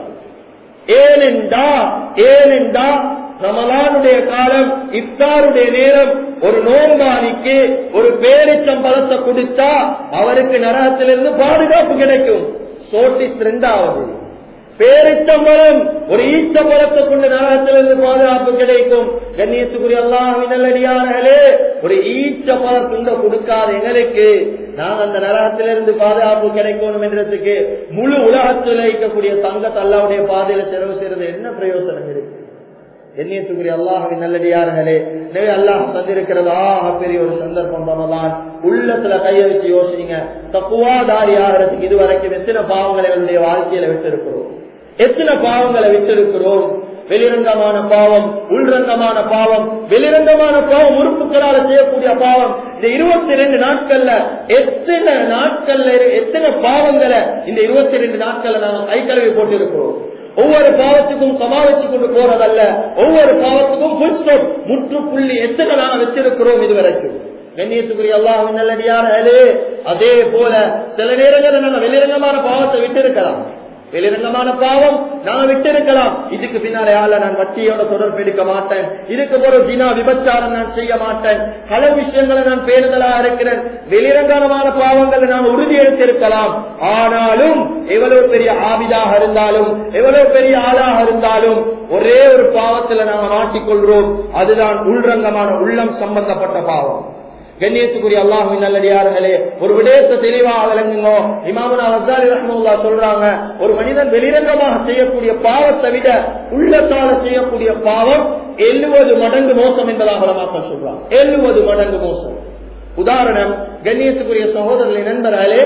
ஏனென்றா ஏனென்றா ரமலானுடைய காலம் இஃப்தாருடைய நேரம் ஒரு நோம்பானிக்கு ஒரு பேரிச்சம் பழத்தை குடித்தா அவருக்கு நரகத்திலிருந்து பாதுகாப்பு கிடைக்கும் சோட்டிஸ் ரெண்டாவது பேரிச்சம்பழம் ஒரு ஈச்ச பழத்தை கொண்டு நரகத்திலிருந்து பாதுகாப்பு கிடைக்கும் கண்ணியத்துக்குரிய அல்லாஹ் நல்லடியார்களே ஒரு ஈச்ச பழம் துண்ட கொடுக்காத எங்களுக்கு நாங்க அந்த நரகத்திலிருந்து பாதுகாப்பு கிடைக்கணும் என்றதுக்கு முழு உலகத்தில் இருக்கக்கூடிய தங்கத்தை அல்லாவுடைய பாதையில செலவு செய்யறது என்ன பிரயோசனம் இருக்கு எண்ணியத்துக்குரிய அல்லாஹின் நல்லடியார்களே எனவே அல்லாஹ் தந்திருக்கிறது ஆக பெரிய ஒரு சந்தர்ப்பம் பண்ணலாம் உள்ளத்துல கைய வச்சு யோசிங்க தப்புவாதாரி ஆகிறதுக்கு இதுவரைக்கும் எத்தனை பாவங்களை என்னுடைய வாழ்க்கையில விட்டிருக்கிறோம் எத்தனை பாவங்களை விட்டிருக்கிறோம் வெளிரங்கமான பாவம் உள்ரங்கமான பாவம் வெளிரங்கமான பாவம் உறுப்புகளால செய்யக்கூடிய பாவம் இந்த இருபத்தி ரெண்டு நாட்கள்ல எத்தனை நாட்கள்ல எத்தனை பாவங்களை இந்த இருபத்தி ரெண்டு நாட்கள்ல நாங்க கை கழுவி போட்டிருக்கிறோம் ஒவ்வொரு பாவத்துக்கும் சமா வச்சு கொண்டு போறதல்ல ஒவ்வொரு பாவத்துக்கும் full stop, முற்றுப்புள்ளி எத்தனை நாங்க வச்சிருக்கிறோம் இதுவரைக்கும் கண்ணியத்துக்குரிய அல்லாஹ் நல்லடியார்களே அதே போல சில நேரங்களில் நாங்க வெளிரங்கமான பாவத்தை விட்டிருக்கலாம் வெளிரங்கமான பாவம் நாங்க விட்டிருக்கலாம் இதுக்கு பின்னாலே ஆள நான் வட்டியோட தொடர்பு எடுக்க மாட்டேன் இதுக்கு ஒரு தினா விபச்சாரம் நான் செய்ய மாட்டேன் பல விஷயங்களை நான் பேருதலா இருக்கிறேன் வெளிரங்கமான பாவங்களை நான் உறுதி எடுத்திருக்கலாம் ஆனாலும் எவ்வளவு பெரிய ஆபிதாக இருந்தாலும் எவ்வளவு பெரிய ஆளாக இருந்தாலும் ஒரே ஒரு பாவத்துல நாங்க மாட்டிக்கொள்றோம் அதுதான் உள்ரங்கமான உள்ளம் சம்பந்தப்பட்ட பாவம் கண்ணியத்துக்குரிய அல்லாஹுவின் நல்லடியார்களே ஒரு விடயத்தை தெளிவாக விளங்குங்க இமாமனா வசாலி ரஹ்முல்லா சொல்றாங்க ஒரு மனிதன் வெளிரங்கமாக செய்யக்கூடிய பாவத்தை விட உள்ளத்தால செய்யக்கூடிய பாவம் எழுபது மடங்கு மோசம் என்பதாக வளமாக்கள் சொல்றாங்க எழுபது மடங்கு மோசம் உதாரணம் கண்ணியத்துக்குரிய சகோதரர்களை நண்பர்களே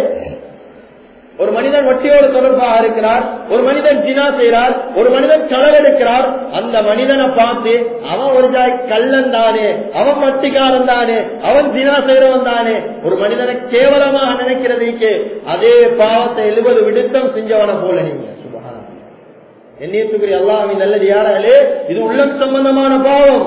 ஒரு மனிதன் வட்டியோடு தொடர்பாக இருக்கிறார் ஒரு மனிதன் ஜினா செய்கிறார் ஒரு மனிதன் களவெடுக்கிறார் அந்த மனிதனை பார்த்து அவன் ஒரு ஜாய் கள்ளன் தானே அவன் வட்டிக்காரன் தானே அவன் ஜினா செய்யறவன் தானே ஒரு மனிதனை கேவலமாக நினைக்கிறதுக்கு அதே பாவத்தை எழுபது விடுத்தம் செஞ்சவனை போல நீங்க என்னையத்துக்குரிய அல்லாஹ் நல்லது யாராலே இது உள்ளம் சம்பந்தமான பாவம்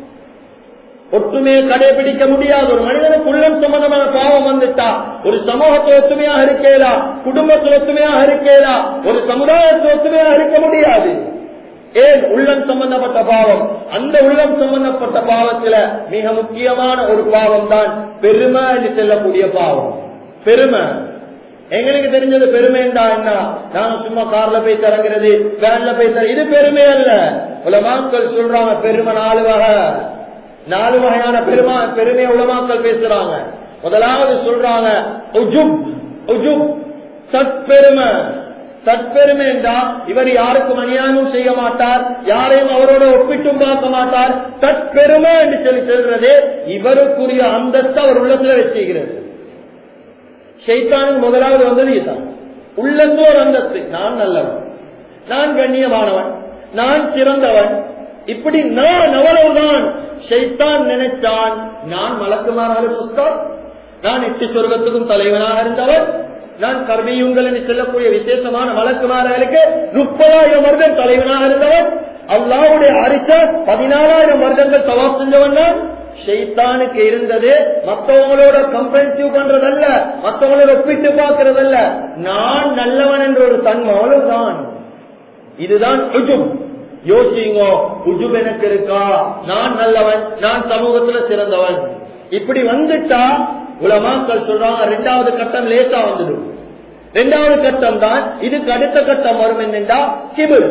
ஒற்றுமையை கடைபிடிக்க முடியாது ஒரு மனிதனுக்கு உள்ளம் சம்பந்தமான பாவம் வந்துட்டா ஒரு சமூகத்தை ஒத்துமையாக இருக்கலாம் குடும்பத்தில் ஒத்துமையாக இருக்கலாம் ஒரு சமுதாயத்தை ஒத்துமையாக இருக்க முடியாது ஏன் உள்ளம் சம்பந்தப்பட்ட பாவம் அந்த உள்ளம் சம்பந்தப்பட்ட பாவத்துல மிக முக்கியமான ஒரு பாவம் தான் பெருமை என்று செல்லக்கூடிய பாவம் பெருமை எங்களுக்கு தெரிஞ்சது பெருமை என்றா என்ன நாங்க சும்மா கார்ல போய் தரங்கிறது வேன்ல போய் தர இது பெருமை அல்ல உலமாக்கள் சொல்றாங்க பெருமை நாலு வகை நாலு வகையான பெருமா பெருமை உலமாக்கள் பேசுறாங்க முதலாவது சொல்றாங்க உஜுப் உஜுப் சற்பெருமை தற்பெருமை என்றா இவர் யாருக்கும் அநியாயமும் செய்ய மாட்டார் யாரையும் அவரோட ஒப்பிட்டும் பார்க்க மாட்டார் தற்பெருமை என்று சொல்லி சொல்றது இவருக்குரிய அந்தஸ்து அவர் உள்ளத்துல வச்சுக்கிறது ஷைத்தானுக்கு முதலாவது வந்தது இதுதான் உள்ளத்தோ ஒரு அந்தஸ்து நான் நல்லவன் நான் கண்ணியமானவன் நான் சிறந்தவன் இப்படி நான் அவ்வளவுதான் ஷைத்தான் நினைச்சான் நான் மலக்குமாராக சுஸ்தான் நான் எட்டு சொர்க்கத்துக்கும் தலைவனாக இருந்தவன் நான் கர்மியுங்கள் என்று சொல்லக்கூடிய விசேஷமான வழக்குமார்களுக்கு முப்பதாயிரம் வருடம் தலைவனாக இருந்தவன் அல்லாவுடைய அரிச பதினாலாயிரம் வருடங்கள் சவாப் செஞ்சவன் தான் ஷெய்தானுக்கு இருந்தது மற்றவங்களோட கம்பேரிட்டிவ் பண்றதல்ல மற்றவங்களோட ஒப்பிட்டு பார்க்கறதல்ல நான் நல்லவன் என்ற ஒரு தன்மை அவ்வளவுதான் இதுதான் உஜுப் யோசிங்கோ உஜுப் எனக்கு இருக்கா நான் நல்லவன் நான் சமூகத்துல சிறந்தவன் இப்படி வந்துட்டா உலமாக்கள் சொல்றாங்க ரெண்டாவது கட்டம் லேசா வந்துடும் ரெண்டாவது கட்டம் தான் இதுக்கு அடுத்த கட்டம் வரும் என்னண்டா கிபிர்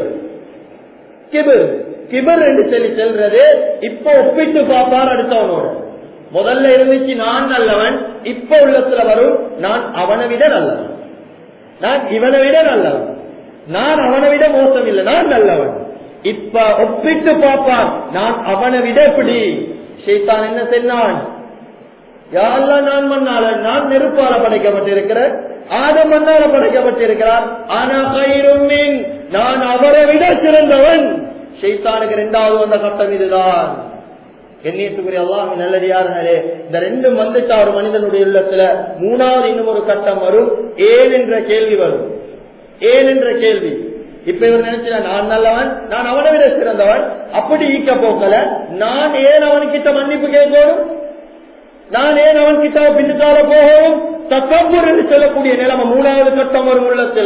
கிபிர் கிபிர் என்று சொல்லி செல்றது இப்ப ஒப்பிட்டு பார்ப்பார் அடுத்தவனோட முதல்ல இருந்துச்சு நான் நல்லவன் இப்ப உள்ளத்துல வரும் நான் அவனை விட நல்லவன் நான் இவனை விட நல்லவன் நான் அவனை விட மோசம் இல்லை நான் நல்லவன் இப்ப ஒப்பிட்டு பார்ப்பான் நான் அவனை விட எப்படி ஷைத்தான் என்ன சென்னான் யாரெல்லாம் நான் மண்ணால நான் நெருப்பால படைக்கப்பட்டிருக்கிறேன் ஆதம் மண்ணால படைக்கப்பட்டிருக்கிறார் ஆனா கயிறுமின் நான் அவரை விட சிறந்தவன் ஷைத்தானுக்கு இரண்டாவது வந்த கட்டம் இதுதான் எண்ணியத்துக்குரிய அல்லாஹ் நல்லடியார்களே இந்த ரெண்டும் வந்துட்டா ஒரு மனிதனுடைய உள்ளத்துல மூணாவது இன்னும் ஒரு கட்டம் வரும் ஏன் என்ற கேள்வி வரும் ஏன் என்ற கேள்வி இப்ப இவர் நினைச்சா நான் நல்லவன் நான் அவனை விட சிறந்தவன் அப்படி ஈக்க போக்கல நான் ஏன் அவன்கிட்ட மன்னிப்பு கேட்கணும் நான் ஏன் அவன் கிட்ட பின்னுக்கால போகவும் தக்கம்பூர் என்று சொல்லக்கூடிய நிலைமை மூணாவது கட்டம் வரும் உள்ளத்துல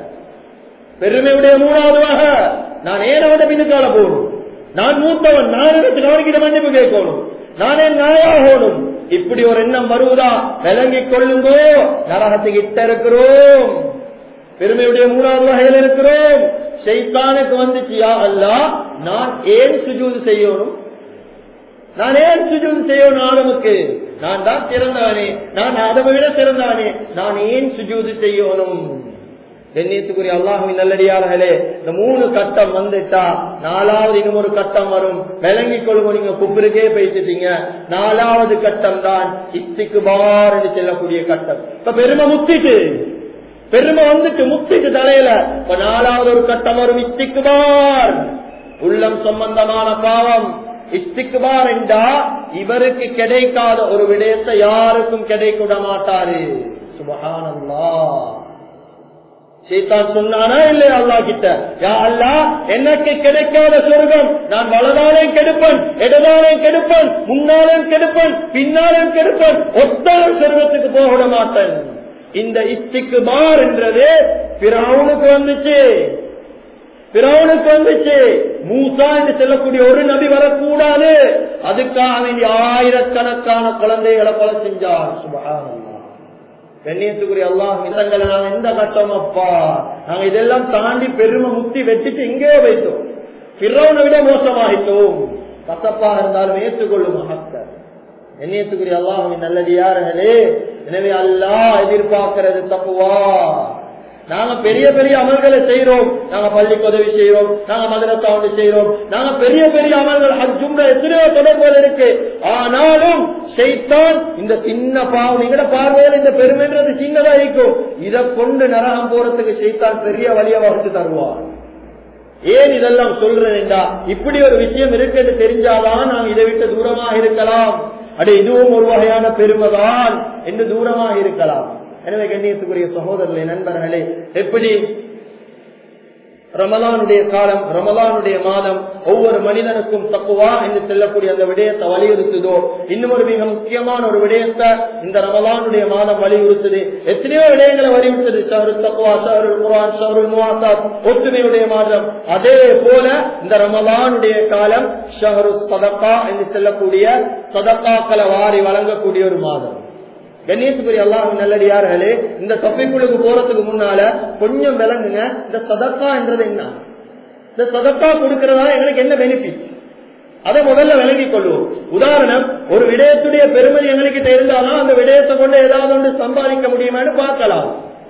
பெருமையுடைய மூணாவது வக நான் ஏன் அவனை பின்னுக்கால போகணும் நான் மூத்தவன் நான் எனக்கு அவன்கிட்ட மன்னிப்பு கேட்கணும் நானே நாயாகணும் இப்படி ஒரு எண்ணம் வருவதா விளங்கிக் கொள்ளுங்கோ நரகத்துக்கு இட்ட இருக்கிறோம் பெருமையுடைய மூணாவது வகையில் இருக்கிறோம் ஷைத்தானுக்கு வந்துச்சியா அல்ல நான் ஏன் சுஜூது செய்யணும் நான் ஏன் சுஜூது செய்யணும் ஆதமுக்கு நான் தான் சிறந்தவனே நான் ஆதமை விட சிறந்தவனே நான் ஏன் சுஜூது செய்யணும் கண்ணியத்துக்குரிய அல்லாஹுவின் நல்லடியார்களே இந்த மூணு கட்டம் வந்துட்டா நாலாவது இன்னும் ஒரு கட்டம் வரும் விளங்கிக் கொள்ளுங்க நீங்க குப்பிருக்கே பேசிட்டீங்க நாலாவது கட்டம் தான் இத்திக்கு பார் என்று செல்லக்கூடிய கட்டம் இப்ப பெருமை முத்திட்டு பெருமை வந்துட்டு முத்திட்டு தலையில இப்ப நாலாவது ஒரு கட்டம் வரும் இத்திக்குபார் உள்ளம் சம்பந்தமான பாவம் இஸ்திக்குபார் என்றா இவருக்கு கிடைக்காத ஒரு விடயத்தை யாருக்கும் கிடைக்க மாட்டாரு சுபகானல்லா சீதான் சொன்னானா இல்லையா அல்லா கிட்ட யா அல்லா எனக்கு கிடைக்காத சொர்க்கம் நான் வலதாலையும் கெடுப்பேன் இடதாலையும் கெடுப்பேன் முன்னாலும் கெடுப்பேன் பின்னாலும் கெடுப்பேன் ஒத்தாலும் சொர்க்கத்துக்கு போக விட மாட்டேன் இந்த இத்திக்கு மார் என்றது பிறவுனுக்கு வந்துச்சு பிறவுனுக்கு வந்துச்சு மூசா என்று சொல்லக்கூடிய ஒரு நபி வரக்கூடாது அதுக்காக வேண்டிய ஆயிரக்கணக்கான குழந்தைகளை கொலை செஞ்சார் சுபகானல்லா கண்ணியத்துக்குரிய அல்லாஹ் இதங்களை நாங்க எந்த கட்டம் அப்பா நாங்க இதெல்லாம் தாண்டி பெருமை முத்தி வெட்டிட்டு எங்கேயோ வைத்தோம் பிறவனை விட மோசமாயிட்டோம் கசப்பா இருந்தாலும் ஏற்றுக்கொள்ளும் மகத்த கண்ணியத்துக்குரிய அல்லாஹின் நல்லடியார்களே எனவே அல்லாஹ் எதிர்பார்க்கிறது தப்புவா நாங்க பெரிய பெரிய அமல்களை செய்யறோம் நாங்க பள்ளிக்கு உதவி செய்யறோம் நாங்க மதுரத்தா ஒன்று செய்யறோம் நாங்க பெரிய பெரிய அமல்கள் ஹஜ்ஜும்ல எத்தனையோ தொடர்புகள் இருக்கு ஆனாலும் செய்தான் இந்த சின்ன பாவம் நீங்கட பார்வையில் இந்த பெருமைன்றது சின்னதா இருக்கும் இதை கொண்டு நரகம் போறதுக்கு செய்தான் பெரிய வழியை வகுத்து தருவான் ஏன் இதெல்லாம் சொல்றேன்டா இப்படி ஒரு விஷயம் இருக்குன்னு தெரிஞ்சாதான் நாம் இதை விட்டு தூரமாக இருக்கலாம் அடே இதுவும் ஒரு வகையான பெருமைதான் என்று தூரமாக இருக்கலாம் எனவே கண்ணியத்துக்குரிய சகோதரர்களே நண்பர்களே எப்படி ரமலானுடைய காலம் ரமலானுடைய மாதம் ஒவ்வொரு மனிதனுக்கும் தப்புவா என்று செல்லக்கூடிய அந்த விடயத்தை வலியுறுத்துதோ இன்னும் ஒரு மிக முக்கியமான ஒரு விடயத்தை இந்த ரமலானுடைய மாதம் வலியுறுத்துது எத்தனையோ விடயங்களை வலியுறுத்துது ஷஹரு தக்குவா ஷஹருல் குரான் ஷஹருல் முவாசாத் ஒற்றுமையுடைய மாதம் அதே போல இந்த ரமலானுடைய காலம் ஷஹரு சதக்கா என்று செல்லக்கூடிய சதக்காக்களை வாரி வழங்கக்கூடிய ஒரு மாதம் கணேசபுரி அல்லாஹ் நல்லடியார்களே இந்த தொப்பிக்குழுக்கு போறதுக்கு முன்னால கொஞ்சம் விளங்குங்க இந்த சதக்கா என்றது என்ன இந்த சதக்கா கொடுக்கறதால எங்களுக்கு என்ன பெனிஃபிட் அதை முதல்ல விளங்கிக் கொள்வோம் உதாரணம் ஒரு விடயத்துடைய பெருமதி எங்களுக்கு தெரிந்தாலும் அந்த விடயத்தை கொண்டு ஏதாவது ஒன்று சம்பாதிக்க முடியுமான்னு பார்க்கலாம்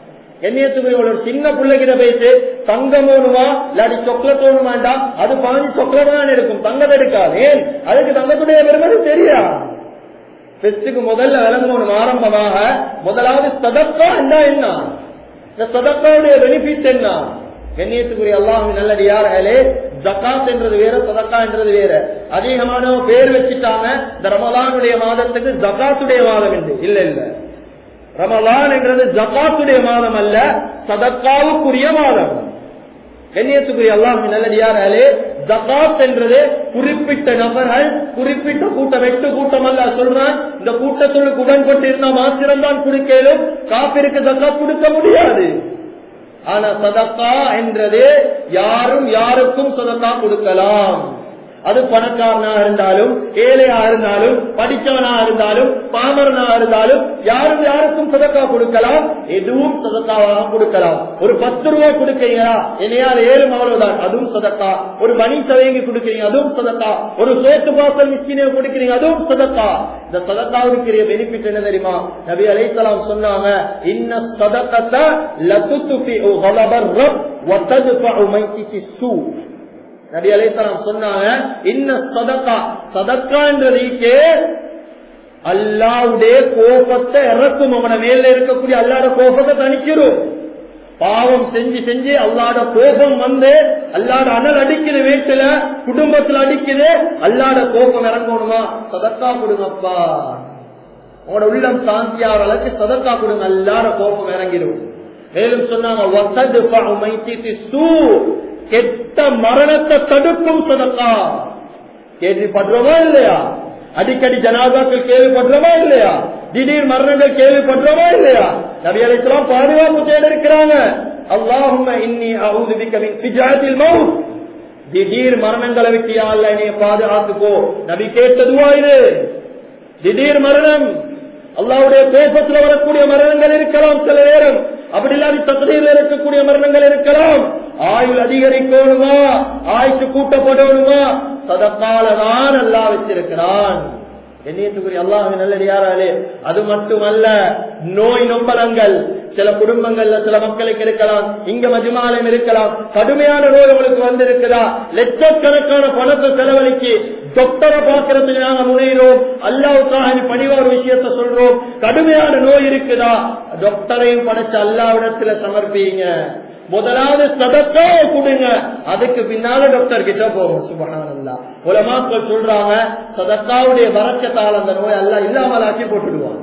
என்னையத்துக்கு ஒரு சின்ன பிள்ளைகிட்ட போயிட்டு தங்கம் வேணுமா இல்லாட்டி சாக்லேட் வேணுமாண்டா அது பாஞ்சு சாக்லேட் தான் இருக்கும் தங்கம் எடுக்காது ஏன் அதுக்கு தங்கத்துடைய பெருமதி தெரியா பெஸ்டுக்கு முதல்ல விளங்கணும் ஆரம்பமாக முதலாவது சதக்கா என்ன என்ன இந்த சதக்காவுடைய பெனிஃபிட் என்ன கண்ணியத்துக்குரிய அல்லாஹ் நல்லடியார்களே ஜக்காத் என்றது வேற சதக்கா என்றது வேற அதிகமான பேர் வச்சுட்டாங்க இந்த ரமலானுடைய மாதத்துக்கு ஜக்காத்துடைய மாதம் என்று இல்ல இல்ல ரமலான் என்றது ஜக்காத்துடைய மாதம் அல்ல சதக்காவுக்குரிய மாதம் கண்ணியத்துக்குரிய அல்லாஹ் நல்லடியார்களே ஜகாத் என்றது குறிப்பிட்ட நபர்கள் குறிப்பிட்ட கூட்டம் எட்டு கூட்டம் அல்ல சொல்றான் இந்த கூட்டத்துக்கு உடன்பட்டு இருந்தா மாத்திரம் தான் கொடுக்கலும் காப்பிற்கு ஜக்காத் கொடுக்க முடியாது ஆனா சதக்கா என்றது யாரும் யாருக்கும் சதக்கா கொடுக்கலாம் அது பணக்காரனா இருந்தாலும் ஏழையா இருந்தாலும் படிச்சவனா இருந்தாலும் பாமரனா இருந்தாலும் யாரும் யாருக்கும் சதக்கா கொடுக்கலாம் எதுவும் சதக்காவாக கொடுக்கலாம் ஒரு பத்து ரூபாய் கொடுக்கீங்களா என்னையால் ஏழு அவ்வளவுதான் அதுவும் சதக்கா ஒரு மணி சவைக்கு கொடுக்கறீங்க அதுவும் சதக்கா ஒரு சோத்து பாசல் மிஸ்கினே கொடுக்கறீங்க அதுவும் சதக்கா இந்த சதக்காவுக்கு பெனிஃபிட் என்ன தெரியுமா நபி அலைசலாம் சொன்னாங்க இன்ன சதக்கத்தை லத்துத்துஃபி غضب الرب وتدفع ميتك السوء நபி அலைத்தலாம் சொன்னாங்க இன்ன சதக்கா சதக்கான்றதுக்கே அல்லாவுடைய கோபத்தை இறக்கும் அவன மேல இருக்கக்கூடிய அல்லாட கோபத்தை தணிக்கிறோம் பாவம் செஞ்சு செஞ்சு அல்லாட கோபம் வந்து அல்லாட அனல் அடிக்குது வீட்டுல குடும்பத்துல அடிக்குது அல்லாட கோபம் இறங்கணுமா சதக்கா கொடுங்கப்பா உங்களோட உள்ளம் சாந்தியார அளவுக்கு சதக்கா கொடுங்க அல்லாட கோபம் இறங்கிடும் மேலும் சொன்னாங்க கெட்ட மரணத்தை தடுக்கும் சதக்கா கேள்விப்படுறோமா இல்லையா அடிக்கடி ஜனாதாக்கள் கேள்விப்படுறோமா இல்லையா திடீர் மரணங்கள் கேள்விப்படுறோமா இல்லையா நபி அலைக்கலாம் பாதுகாப்பு தேட இருக்கிறாங்க அல்லாஹும் இன்னி அவுது பிகமின் பிஜாத்தில் மவுத் திடீர் மரணங்களை விட்டு அல்ல நீ பாதுகாத்துக்கோ நபி கேட்டதுவா இது திடீர் மரணம் அல்லாவுடைய கோபத்துல வரக்கூடிய மரணங்கள் இருக்கலாம் சில நேரம் அப்படி இல்லாத தகுதியில் இருக்கக்கூடிய மரணங்கள் இருக்கலாம் ஆயுள் அதிகரிக்கணுமா ஆயுஷு கூட்டப்படணுமா சதக்காலதான் அல்லா வச்சிருக்கிறான் என்னையத்துக்குரிய அல்லாஹ் நல்லடியாராலே அது மட்டுமல்ல நோய் நொம்பலங்கள் சில குடும்பங்கள்ல சில மக்களுக்கு இருக்கலாம் இங்க மஜுமாலயம் இருக்கலாம் கடுமையான நோய் உங்களுக்கு வந்திருக்குதா லட்சக்கணக்கான பணத்தை செலவழிச்சு டாக்டரை பார்க்கறதுக்கு நாங்க முனைகிறோம் அல்லாவுக்காக பணிவா ஒரு விஷயத்த சொல்றோம் கடுமையான நோய் இருக்குதா டாக்டரையும் படைச்சு அல்லாவிடத்துல சமர்ப்பீங்க முதலாவது சதக்கா கொடுங்க அதுக்கு பின்னால டாக்டர் கிட்ட போகும் சுபகானந்தா உலமாக்கள் சொல்றாங்க சதக்காவுடைய வரச்சத்தால் அந்த நோய் எல்லாம் இல்லாமல் ஆக்கி போட்டுடுவாங்க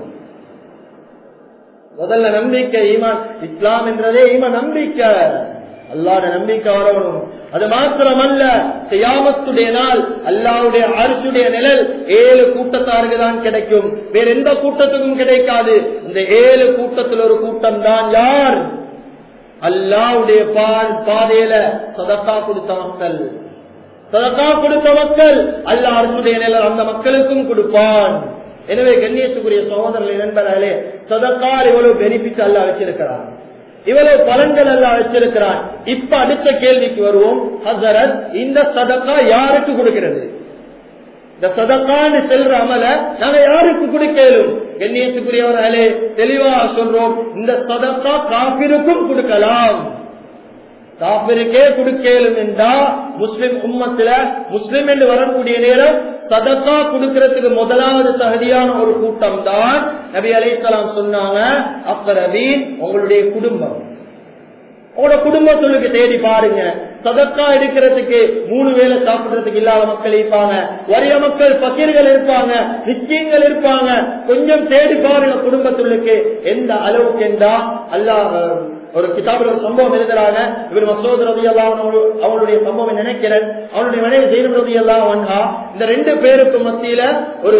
முதல்ல நம்பிக்கை ஈமான் இஸ்லாம் என்றதே ஈமான் நம்பிக்கை அல்லாட நம்பிக்கை வரணும் அது மாத்திரமல்ல செய்யாமத்துடைய நாள் அல்லாவுடைய அரசுடைய நிழல் ஏழு கூட்டத்தாருக்கு தான் கிடைக்கும் வேற எந்த கூட்டத்துக்கும் கிடைக்காது இந்த ஏழு கூட்டத்தில் ஒரு கூட்டம் தான் யார் அல்லாவுடைய பாதையில சதக்கா கொடுத்த மக்கள் சதக்கா கொடுத்த மக்கள் அல்ல அரசுடைய நிலை அந்த மக்களுக்கும் கொடுப்பான் எனவே கண்ணியத்துக்குரிய சகோதரர்கள் நண்பர்களே சதக்கார் இவ்வளவு பெனிஃபிட் அல்ல வச்சிருக்கிறார் இவ்வளவு பலன்கள் எல்லாம் வச்சிருக்கிறான் இப்ப அடுத்த கேள்விக்கு வருவோம் ஹசரத் இந்த சதக்கா யாருக்கு கொடுக்கிறது இந்த சதக்கான்னு செல்ற அமல நாங்க யாருக்கு கொடுக்கலும் கண்ணியத்துக்குரியவர்களே தெளிவாக சொல்றோம் இந்த சதக்கா காப்பிருக்கும் கொடுக்கலாம் காப்பிருக்கே கொடுக்கலும் என்றா முஸ்லிம் உம்மத்துல முஸ்லிம் என்று வரக்கூடிய நேரம் சதக்கா கொடுக்கறதுக்கு முதலாவது தகுதியான ஒரு கூட்டம் தான் நபி அலைசலாம் சொன்னாங்க அக்கரபீன் உங்களுடைய குடும்பம் உங்களோட குடும்பத்துக்கு தேடி பாருங்க சதக்கா எடுக்கிறதுக்கு மூணு வேலை சாப்பிடுறதுக்கு இல்லாத மக்கள் இருப்பாங்க வறிய மக்கள் பக்கீர்கள் இருப்பாங்க நிச்சயங்கள் இருப்பாங்க கொஞ்சம் தேடி பாருங்க குடும்பத்துள்ளுக்கு எந்த அளவுக்கு என்றா அல்லாஹ் ஒரு கிதாபில் ஒரு சம்பவம் எழுதுறாங்க இவர் மசோத் ரவி எல்லாம் அவனுடைய சம்பவம் நினைக்கிறேன் அவனுடைய மனைவி ஜெயினம் ரவி எல்லாம் வந்தா இந்த ரெண்டு பேருக்கு மத்தியில ஒரு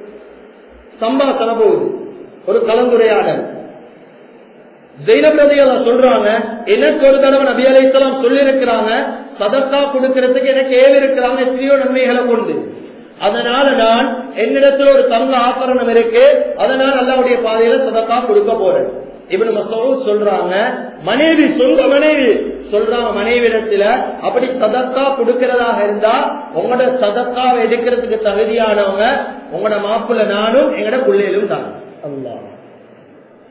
சம்பாசன போகுது ஒரு கலந்துரையாடல் ஜெயினப் ரதியெல்லாம் சொல்றாங்க எனக்கு ஒரு தடவை நபி அலைத்தலாம் சொல்லி இருக்கிறாங்க சதக்கா கொடுக்கறதுக்கு எனக்கு ஏவி இருக்கிறாங்க எத்தனையோ நன்மைகளை கொண்டு அதனால நான் என்னிடத்துல ஒரு தங்க ஆபரணம் இருக்கு அதனால அல்லாவுடைய பாதையில சதக்கா கொடுக்க போறேன் இவனு மசூத் சொல்றாங்க மனைவி சொந்த மனைவி சொல்றாங்க மனைவி இடத்துல அப்படி சதக்கா கொடுக்கிறதாக இருந்தா உங்களோட சதக்காவை எடுக்கிறதுக்கு தகுதியானவங்க உங்களோட மாப்பிள்ள நானும் எங்களோட பிள்ளைகளும் தான் அல்லா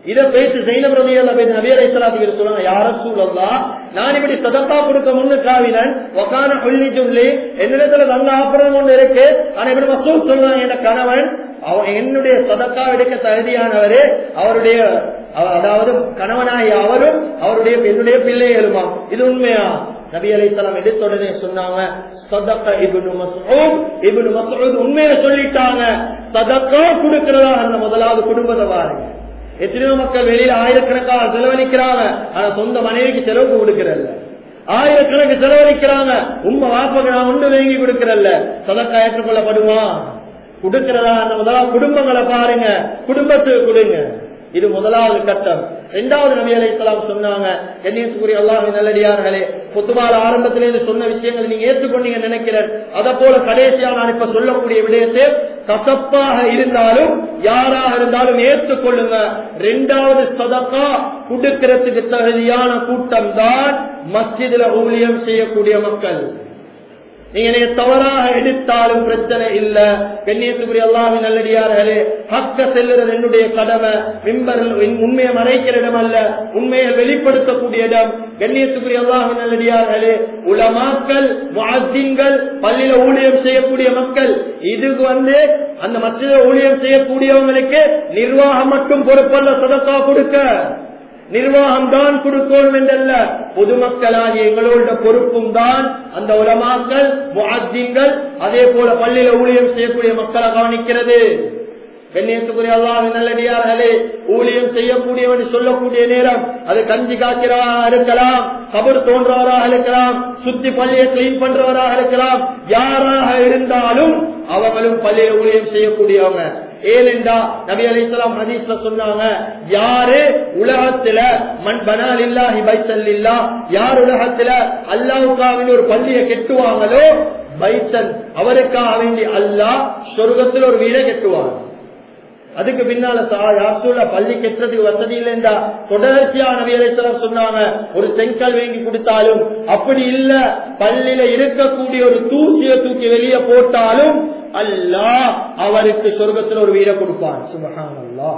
இத பேசி ஜெயினப் ரவியல்ல பேசி நபி அலை சலாத்துக்கு சொல்லுவாங்க யார சூழல்லா நான் இப்படி சதக்கா கொடுக்க முன்னு காவினன் ஒக்கான சொல்லி சொல்லி என்னிடத்துல நல்ல ஆபரணம் ஒன்று இருக்கு ஆனா இப்படி மசூல் சொல்லுவாங்க என் கணவன் அவன் என்னுடைய சதக்கா எடுக்க தகுதியானவரே அவருடைய அவ- அதாவது கணவனாய் அவரும் அவருடைய என்னுடைய பிள்ளைகளுமா இது உண்மையா நபி அலைஹிஸ்ஸலாம் எடுத்த உடனே சொன்னாங்க சதக்கா இப்னு மஸ்ஊத் இப்னு மஸ்ஊத் உண்மையை சொல்லிட்டாங்க சதக்கா கொடுக்கிறதா அந்த முதலாவது குடும்பத்தை பாருங்க எத்தனையோ மக்கள் வெளியில ஆயிரக்கணக்காக செலவழிக்கிறாங்க ஆனா சொந்த மனைவிக்கு செலவுக்கு கொடுக்கறல்ல ஆயிரக்கணக்கு செலவழிக்கிறாங்க உண்மை வாப்பக நான் ஒன்று வாங்கி கொடுக்கறல்ல சதக்கா ஏற்றுக்கொள்ளப்படுமா கொடுக்கிறதா அந்த முதலாவது குடும்பங்களை பாருங்க குடும்பத்துக்கு கொடுங்க இது முதலாவது கட்டம் இரண்டாவது நபி அலைஹிஸ்ஸலாம் சொன்னாங்க கண்ணியத்துக்குரிய அல்லாஹ் நல்லடியார்களே புத்துபால ஆரம்பத்திலிருந்து சொன்ன விஷயங்களை நீங்க ஏற்றுக்கொண்டீங்க நினைக்கிறேன் அத போல கடைசியா நான் இப்ப சொல்லக்கூடிய விடயத்தை கசப்பாக இருந்தாலும் யாராக இருந்தாலும் ஏற்றுக்கொள்ளுங்க இரண்டாவது சதக்கா கொடுக்கிறதுக்கு தகுதியான கூட்டம் தான் மஸ்ஜிதுல ஊழியம் செய்யக்கூடிய மக்கள் நீங்க என்னைய தவறாக எடுத்தாலும் பிரச்சனை இல்ல கண்ணியத்துக்குரிய அல்லாஹின் நல்லடியார்களே ஹக்க செல்லுறது என்னுடைய கடமை மிம்பரில் உண்மையை மறைக்கிற இடம் அல்ல உண்மையை வெளிப்படுத்தக்கூடிய இடம் கண்ணியத்துக்குரிய அல்லாஹின் நல்லடியார்களே உலமாக்கள் முஅத்தின்கள் பள்ளியில ஊழியம் செய்யக்கூடிய மக்கள் இதுக்கு வந்து அந்த மத்திய ஊழியம் செய்யக்கூடியவங்களுக்கு நிர்வாகம் மட்டும் பொறுப்பல்ல சதக்கா கொடுக்க நிர்வாகம் தான் கொடுக்கணும் என்றல்ல பொதுமக்களாகிய எங்களோட பொறுப்பும் தான் அந்த உலமாக்கள் முஅத்தின்கள் அதே போல பள்ளியில ஊழியம் செய்யக்கூடிய மக்களை கவனிக்கிறது கண்ணியத்துக்குரிய அல்லாஹ் நல்லடியார்களே ஊழியம் செய்யக்கூடியவன் சொல்லக்கூடிய நேரம் அது கஞ்சி காய்க்கிறவராக இருக்கலாம் கபர் தோன்றவராக இருக்கலாம் சுத்தி பள்ளியை கிளீன் பண்றவராக இருக்கலாம் யாராக இருந்தாலும் அவங்களும் பள்ளியை ஊழியம் செய்யக்கூடியவங்க ஏனென்றா நபி அலிஸ்லாம் ஹதீஸ்ல சொன்னாங்க யாரு உலகத்துல மண் பனால் இல்லாஹி பைசல் இல்லா யார் உலகத்துல அல்லாவுக்காவின் ஒரு பள்ளியை கெட்டுவாங்களோ பைசல் அவருக்காக வேண்டி அல்லாஹ் சொர்க்கத்தில் ஒரு வீடை கெட்டுவாங்க அதுக்கு பின்னால யாசூல பள்ளி கெட்டதுக்கு வசதி இல்லைண்டா தொடர்ச்சியா நவியலைத்தரம் சொன்னாங்க ஒரு செங்கல் வாங்கி கொடுத்தாலும் அப்படி இல்ல பள்ளியில இருக்கக்கூடிய ஒரு தூசிய தூக்கி வெளியே போட்டாலும் அல்லாஹ் அவருக்கு சொர்க்கத்தில் ஒரு வீரை கொடுப்பான் சுபஹான் அல்லா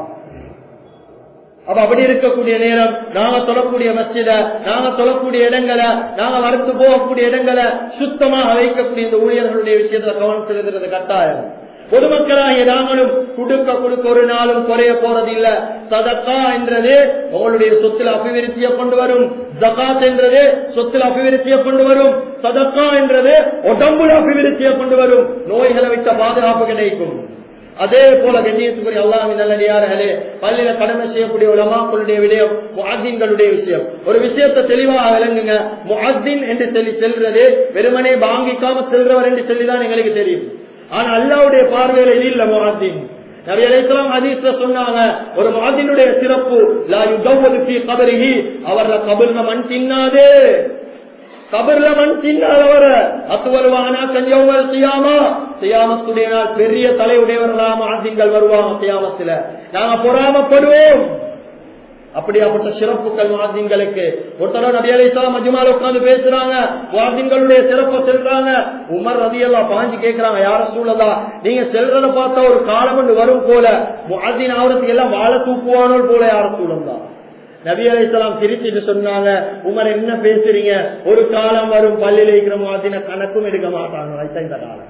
அப்ப அப்படி இருக்கக்கூடிய நேரம் நாங்க தொழக்கூடிய மஸ்ஜித நாங்க தொழக்கூடிய இடங்களை நாங்க வறுத்து போகக்கூடிய இடங்களை சுத்தமாக வைக்கக்கூடிய இந்த ஊழியர்களுடைய விஷயத்துல கவனம் செலுத்துறது கட்டாயம் பொதுமக்களாகிய நாங்களும் கொடுக்க கொடுக்க ஒரு நாளும் குறைய போறது இல்ல சதக்கா என்றது உங்களுடைய சொத்துல அபிவிருத்தியை கொண்டு வரும் ஜகாத் என்றது சொத்துல அபிவிருத்தியை கொண்டு வரும் சதக்கா என்றது உடம்புல அபிவிருத்தியை கொண்டு வரும் நோய்களை விட்ட பாதுகாப்பு கிடைக்கும் அதே போல கண்ணியத்துக்குரிய அல்லாஹின் நல்லடியார்களே பள்ளியில கடமை செய்யக்கூடிய உலமாக்களுடைய விடயம் முஹத்தின்களுடைய விஷயம் ஒரு விஷயத்தை தெளிவாக விளங்குங்க முஹத்தின் என்று சொல்லி செல்றது வெறுமனே வாங்கிக்காம செல்றவர் என்று சொல்லிதான் எங்களுக்கு தெரியும் ஆனா அல்லாவுடைய பார்வையில இது இல்ல முஹத்தின் நபி அலைஹிஸ்ஸலாம் ஹதீஸ்ல சொன்னாங்க ஒரு முஹத்தினுடைய சிறப்பு லா யுதவ்வது ஃபீ கபரிஹி அவர்ல கபர்ல மண் தின்னாதே கபர்ல மண் தின்னாதவர அத்துவருவானா கஞ்சவல் செய்யாமா செய்யாமத்துடைய நாள் பெரிய தலையுடையவர்களாம் ஆதிங்கள் வருவாங்க செய்யாமத்துல நாங்க பொறாமப்படுவோம் அப்படியாப்பட்ட சிறப்புகள் வாதிங்களுக்கு ஒருத்தர நபி அலிஸ்லாம் மஜுமால உட்கார்ந்து பேசுறாங்க வாதிங்களுடைய சிறப்பை செல்றாங்க உமர் ரதி எல்லாம் பாஞ்சு கேட்கிறாங்க யார சூழலா நீங்க செல்றத பார்த்தா ஒரு காலம் ஒன்று வரும் போல முஹத்தின் ஆவரத்துக்கு எல்லாம் வாழ தூக்குவானோ போல யார சூழல் நபி அலிஸ்லாம் சிரிச்சிட்டு சொன்னாங்க உமர் என்ன பேசுறீங்க ஒரு காலம் வரும் பள்ளியில் இருக்கிற முஹத்தின கணக்கும் எடுக்க மாட்டாங்க அதுதான் இந்த காலம்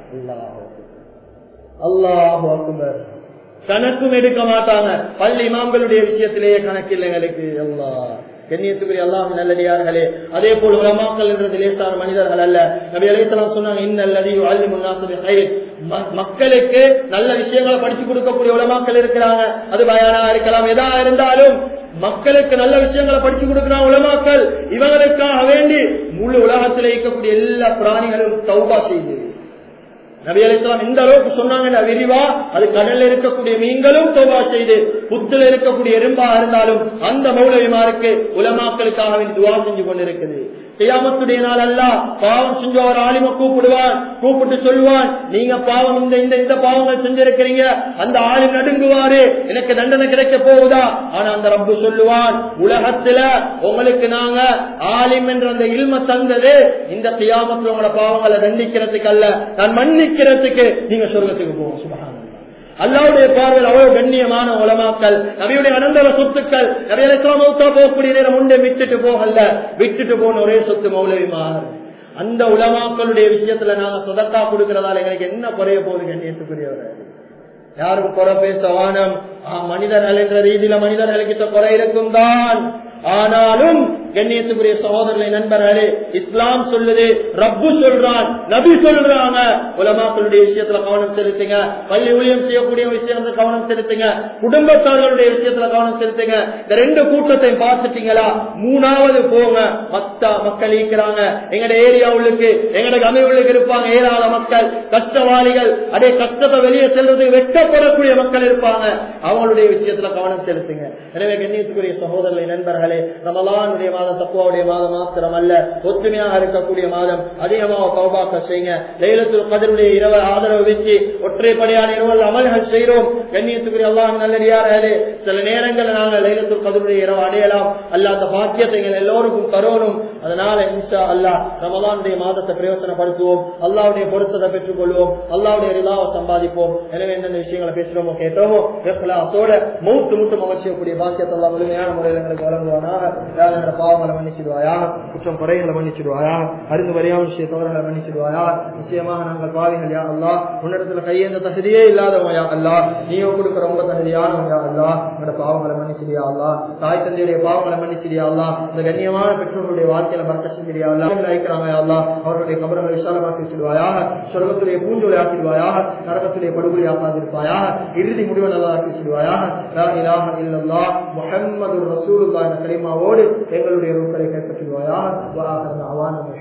அல்லாஹ் அல்லாஹ் கணக்கும் எடுக்க மாட்டாங்க பள்ளி இமாம்களுடைய விஷயத்திலேயே கணக்கில்லை எங்களுக்கு எல்லா கண்ணியத்துக்குரிய எல்லாம் நல்லடியார்களே அதே போல் உலமாக்கள் என்றது லேசான மனிதர்கள் அல்ல நபி அலைத்தலாம் சொன்னாங்க இன்னல்லதையும் அள்ளி முன்னாசு மக்களுக்கு நல்ல விஷயங்களை படிச்சு கொடுக்கக்கூடிய உலமாக்கள் இருக்கிறாங்க அது பயானா இருக்கலாம் எதா இருந்தாலும் மக்களுக்கு நல்ல விஷயங்களை படிச்சு கொடுக்கிறாங்க உலமாக்கள் இவங்களுக்காக வேண்டி முழு உலகத்தில் இருக்கக்கூடிய எல்லா பிராணிகளும் சௌபா செய்து நபி அலிஸ்லாம் எந்த அளவுக்கு சொன்னாங்க விரிவா அது கடல்ல இருக்கக்கூடிய மீன்களும் தோபா செய்து புத்துல இருக்கக்கூடிய எறும்பா இருந்தாலும் அந்த மௌலவிமாருக்கு உலமாக்களுக்காக வேண்டி துவா செஞ்சு கொண்டிருக்குது செய்யாமத்துடைய நாள் அல்ல பாவம் செஞ்ச ஒரு ஆலிம கூப்பிடுவான் கூப்பிட்டு சொல்லுவான் நீங்க பாவம் இந்த இந்த இந்த பாவங்கள் செஞ்சிருக்கிறீங்க அந்த ஆலிம் நடுங்குவாரு எனக்கு தண்டனை கிடைக்க போகுதா ஆனா அந்த ரப்பு சொல்லுவான் உலகத்துல உங்களுக்கு நாங்க ஆலிம் என்ற அந்த இல்ம தந்தது இந்த செய்யாமத்துல உங்களோட பாவங்களை தண்டிக்கிறதுக்கு அல்ல நான் மன்னிக்கிறதுக்கு நீங்க சொர்க்கத்துக்கு போவோம் சுபகான அல்லாவுடைய பார்வையில் அவ்வளவு கண்ணியமான உலமாக்கள் நபியுடைய அனந்தர சொத்துக்கள் நபிகளை போகக்கூடிய நேரம் உண்டை விட்டுட்டு போகல விட்டுட்டு போன ஒரே சொத்து மௌலவிமார் அந்த உலமாக்களுடைய விஷயத்துல நாங்க சொதக்கா கொடுக்கறதால எங்களுக்கு என்ன குறைய போகுது கண்ணியத்துக்குரியவர் யாரும் குறை பேச வானம் மனிதர்கள் என்ற ரீதியில மனிதர்களுக்கு குறை இருக்கும் தான் ஆனாலும் கண்ணியத்துக்குரிய சகோதரர்களை நண்பர்களே இஸ்லாம் சொல்லுது ரப்பு சொல்றான் நபி சொல்றாங்க உலமாக்களுடைய விஷயத்துல கவனம் செலுத்துங்க பள்ளி ஊழியம் செய்யக்கூடிய விஷயத்துல கவனம் செலுத்துங்க குடும்பத்தார்களுடைய விஷயத்துல கவனம் செலுத்துங்க இந்த ரெண்டு கூட்டத்தையும் பார்த்துட்டீங்களா மூணாவது போங்க மத்த மக்கள் இருக்கிறாங்க எங்கட ஏரியாவுக்கு எங்கட கமைவுகளுக்கு இருப்பாங்க ஏராள மக்கள் கஷ்டவாளிகள் அதே கஷ்டத்தை வெளியே செல்வதற்கு வெட்டப்படக்கூடிய மக்கள் இருப்பாங்க அவங்களுடைய விஷயத்துல கவனம் செலுத்துங்க எனவே கண்ணியத்துக்குரிய சகோதரர்களை நண்பர்களே ரமலானுடைய மாதம் தப்புவாவுடைய மாதம் மாத்திரம் அல்ல ஒற்றுமையாக இருக்கக்கூடிய மாதம் அதிகமாக கௌபாக்க செய்யுங்க லைலத்துல் கதருடைய இரவு ஆதரவு வச்சு ஒற்றைப்படையான இரவல் அமல்கள் செய்கிறோம் கண்ணியத்துக்குரிய எல்லாம் நல்லடியார்களே சில நேரங்களில் நாங்கள் லைலத்துல் கதருடைய இரவு அடையலாம் அல்லாத பாக்கியத்தை எங்கள் எல்லோருக்கும் தரோனும் அதனால இன்ஷா அல்லா ரமலானுடைய மாதத்தை பிரயோசனப்படுத்துவோம் அல்லாவுடைய பொருத்தத்தை பெற்றுக் கொள்வோம் அல்லாவுடைய ரிலாவை சம்பாதிப்போம் எனவே என்னென்ன விஷயங்களை பேசுறோமோ கேட்டோமோ அதோட மூத்து மூட்டு மகிழ்ச்சியக்கூடிய பாக்கியத்தை எல்லாம் முழுமையான முறையில் எங்களுக்கு வழங்குவானாக யார் பாவங்களை மன்னிச்சிடுவாயா குற்றம் குறைகளை மன்னிச்சிடுவாயா அறிந்து வரையாம விஷய தவறுகளை மன்னிச்சிடுவாயா நிச்சயமாக நாங்கள் பாவிகள் யா அல்லா உன்னிடத்துல கையேந்த தகுதியே இல்லாதவங்க யா அல்லா நீயோ கொடுக்கிற உங்க தகுதியானவங்க யா அல்லா உங்களோட பாவங்களை மன்னிச்சிடியா அல்லா தாய் தந்தையுடைய பாவங்களை மன்னிச்சிடியா அல்லா இந்த கண்ணியமான பெற்றோர்களுடைய வாழ்க்கையில மறக்க செஞ்சிடியா அல்லா அழைக்கிறாங்க யா அல்லா அவருடைய கபரங்களை விசாலமாக்கி வச்சிடுவாயாக சொர்க்கத்துடைய பூஞ்சொலை ஆக்கிடுவாயாக நரகத்துடைய படுகொலை ஆக்காதிருப்பாயாக இறுதி முடிவை நல்லா ஆக்கி வச்சிடுவாயாக லா இலாஹ இல்லல்லாஹ் முஹம்மது ரசூலுல்லாஹ் என்ற கலிமாவோடு எங்களுடைய ரூக்களை கைப்பற்றுவாயாக வாஹர் அவான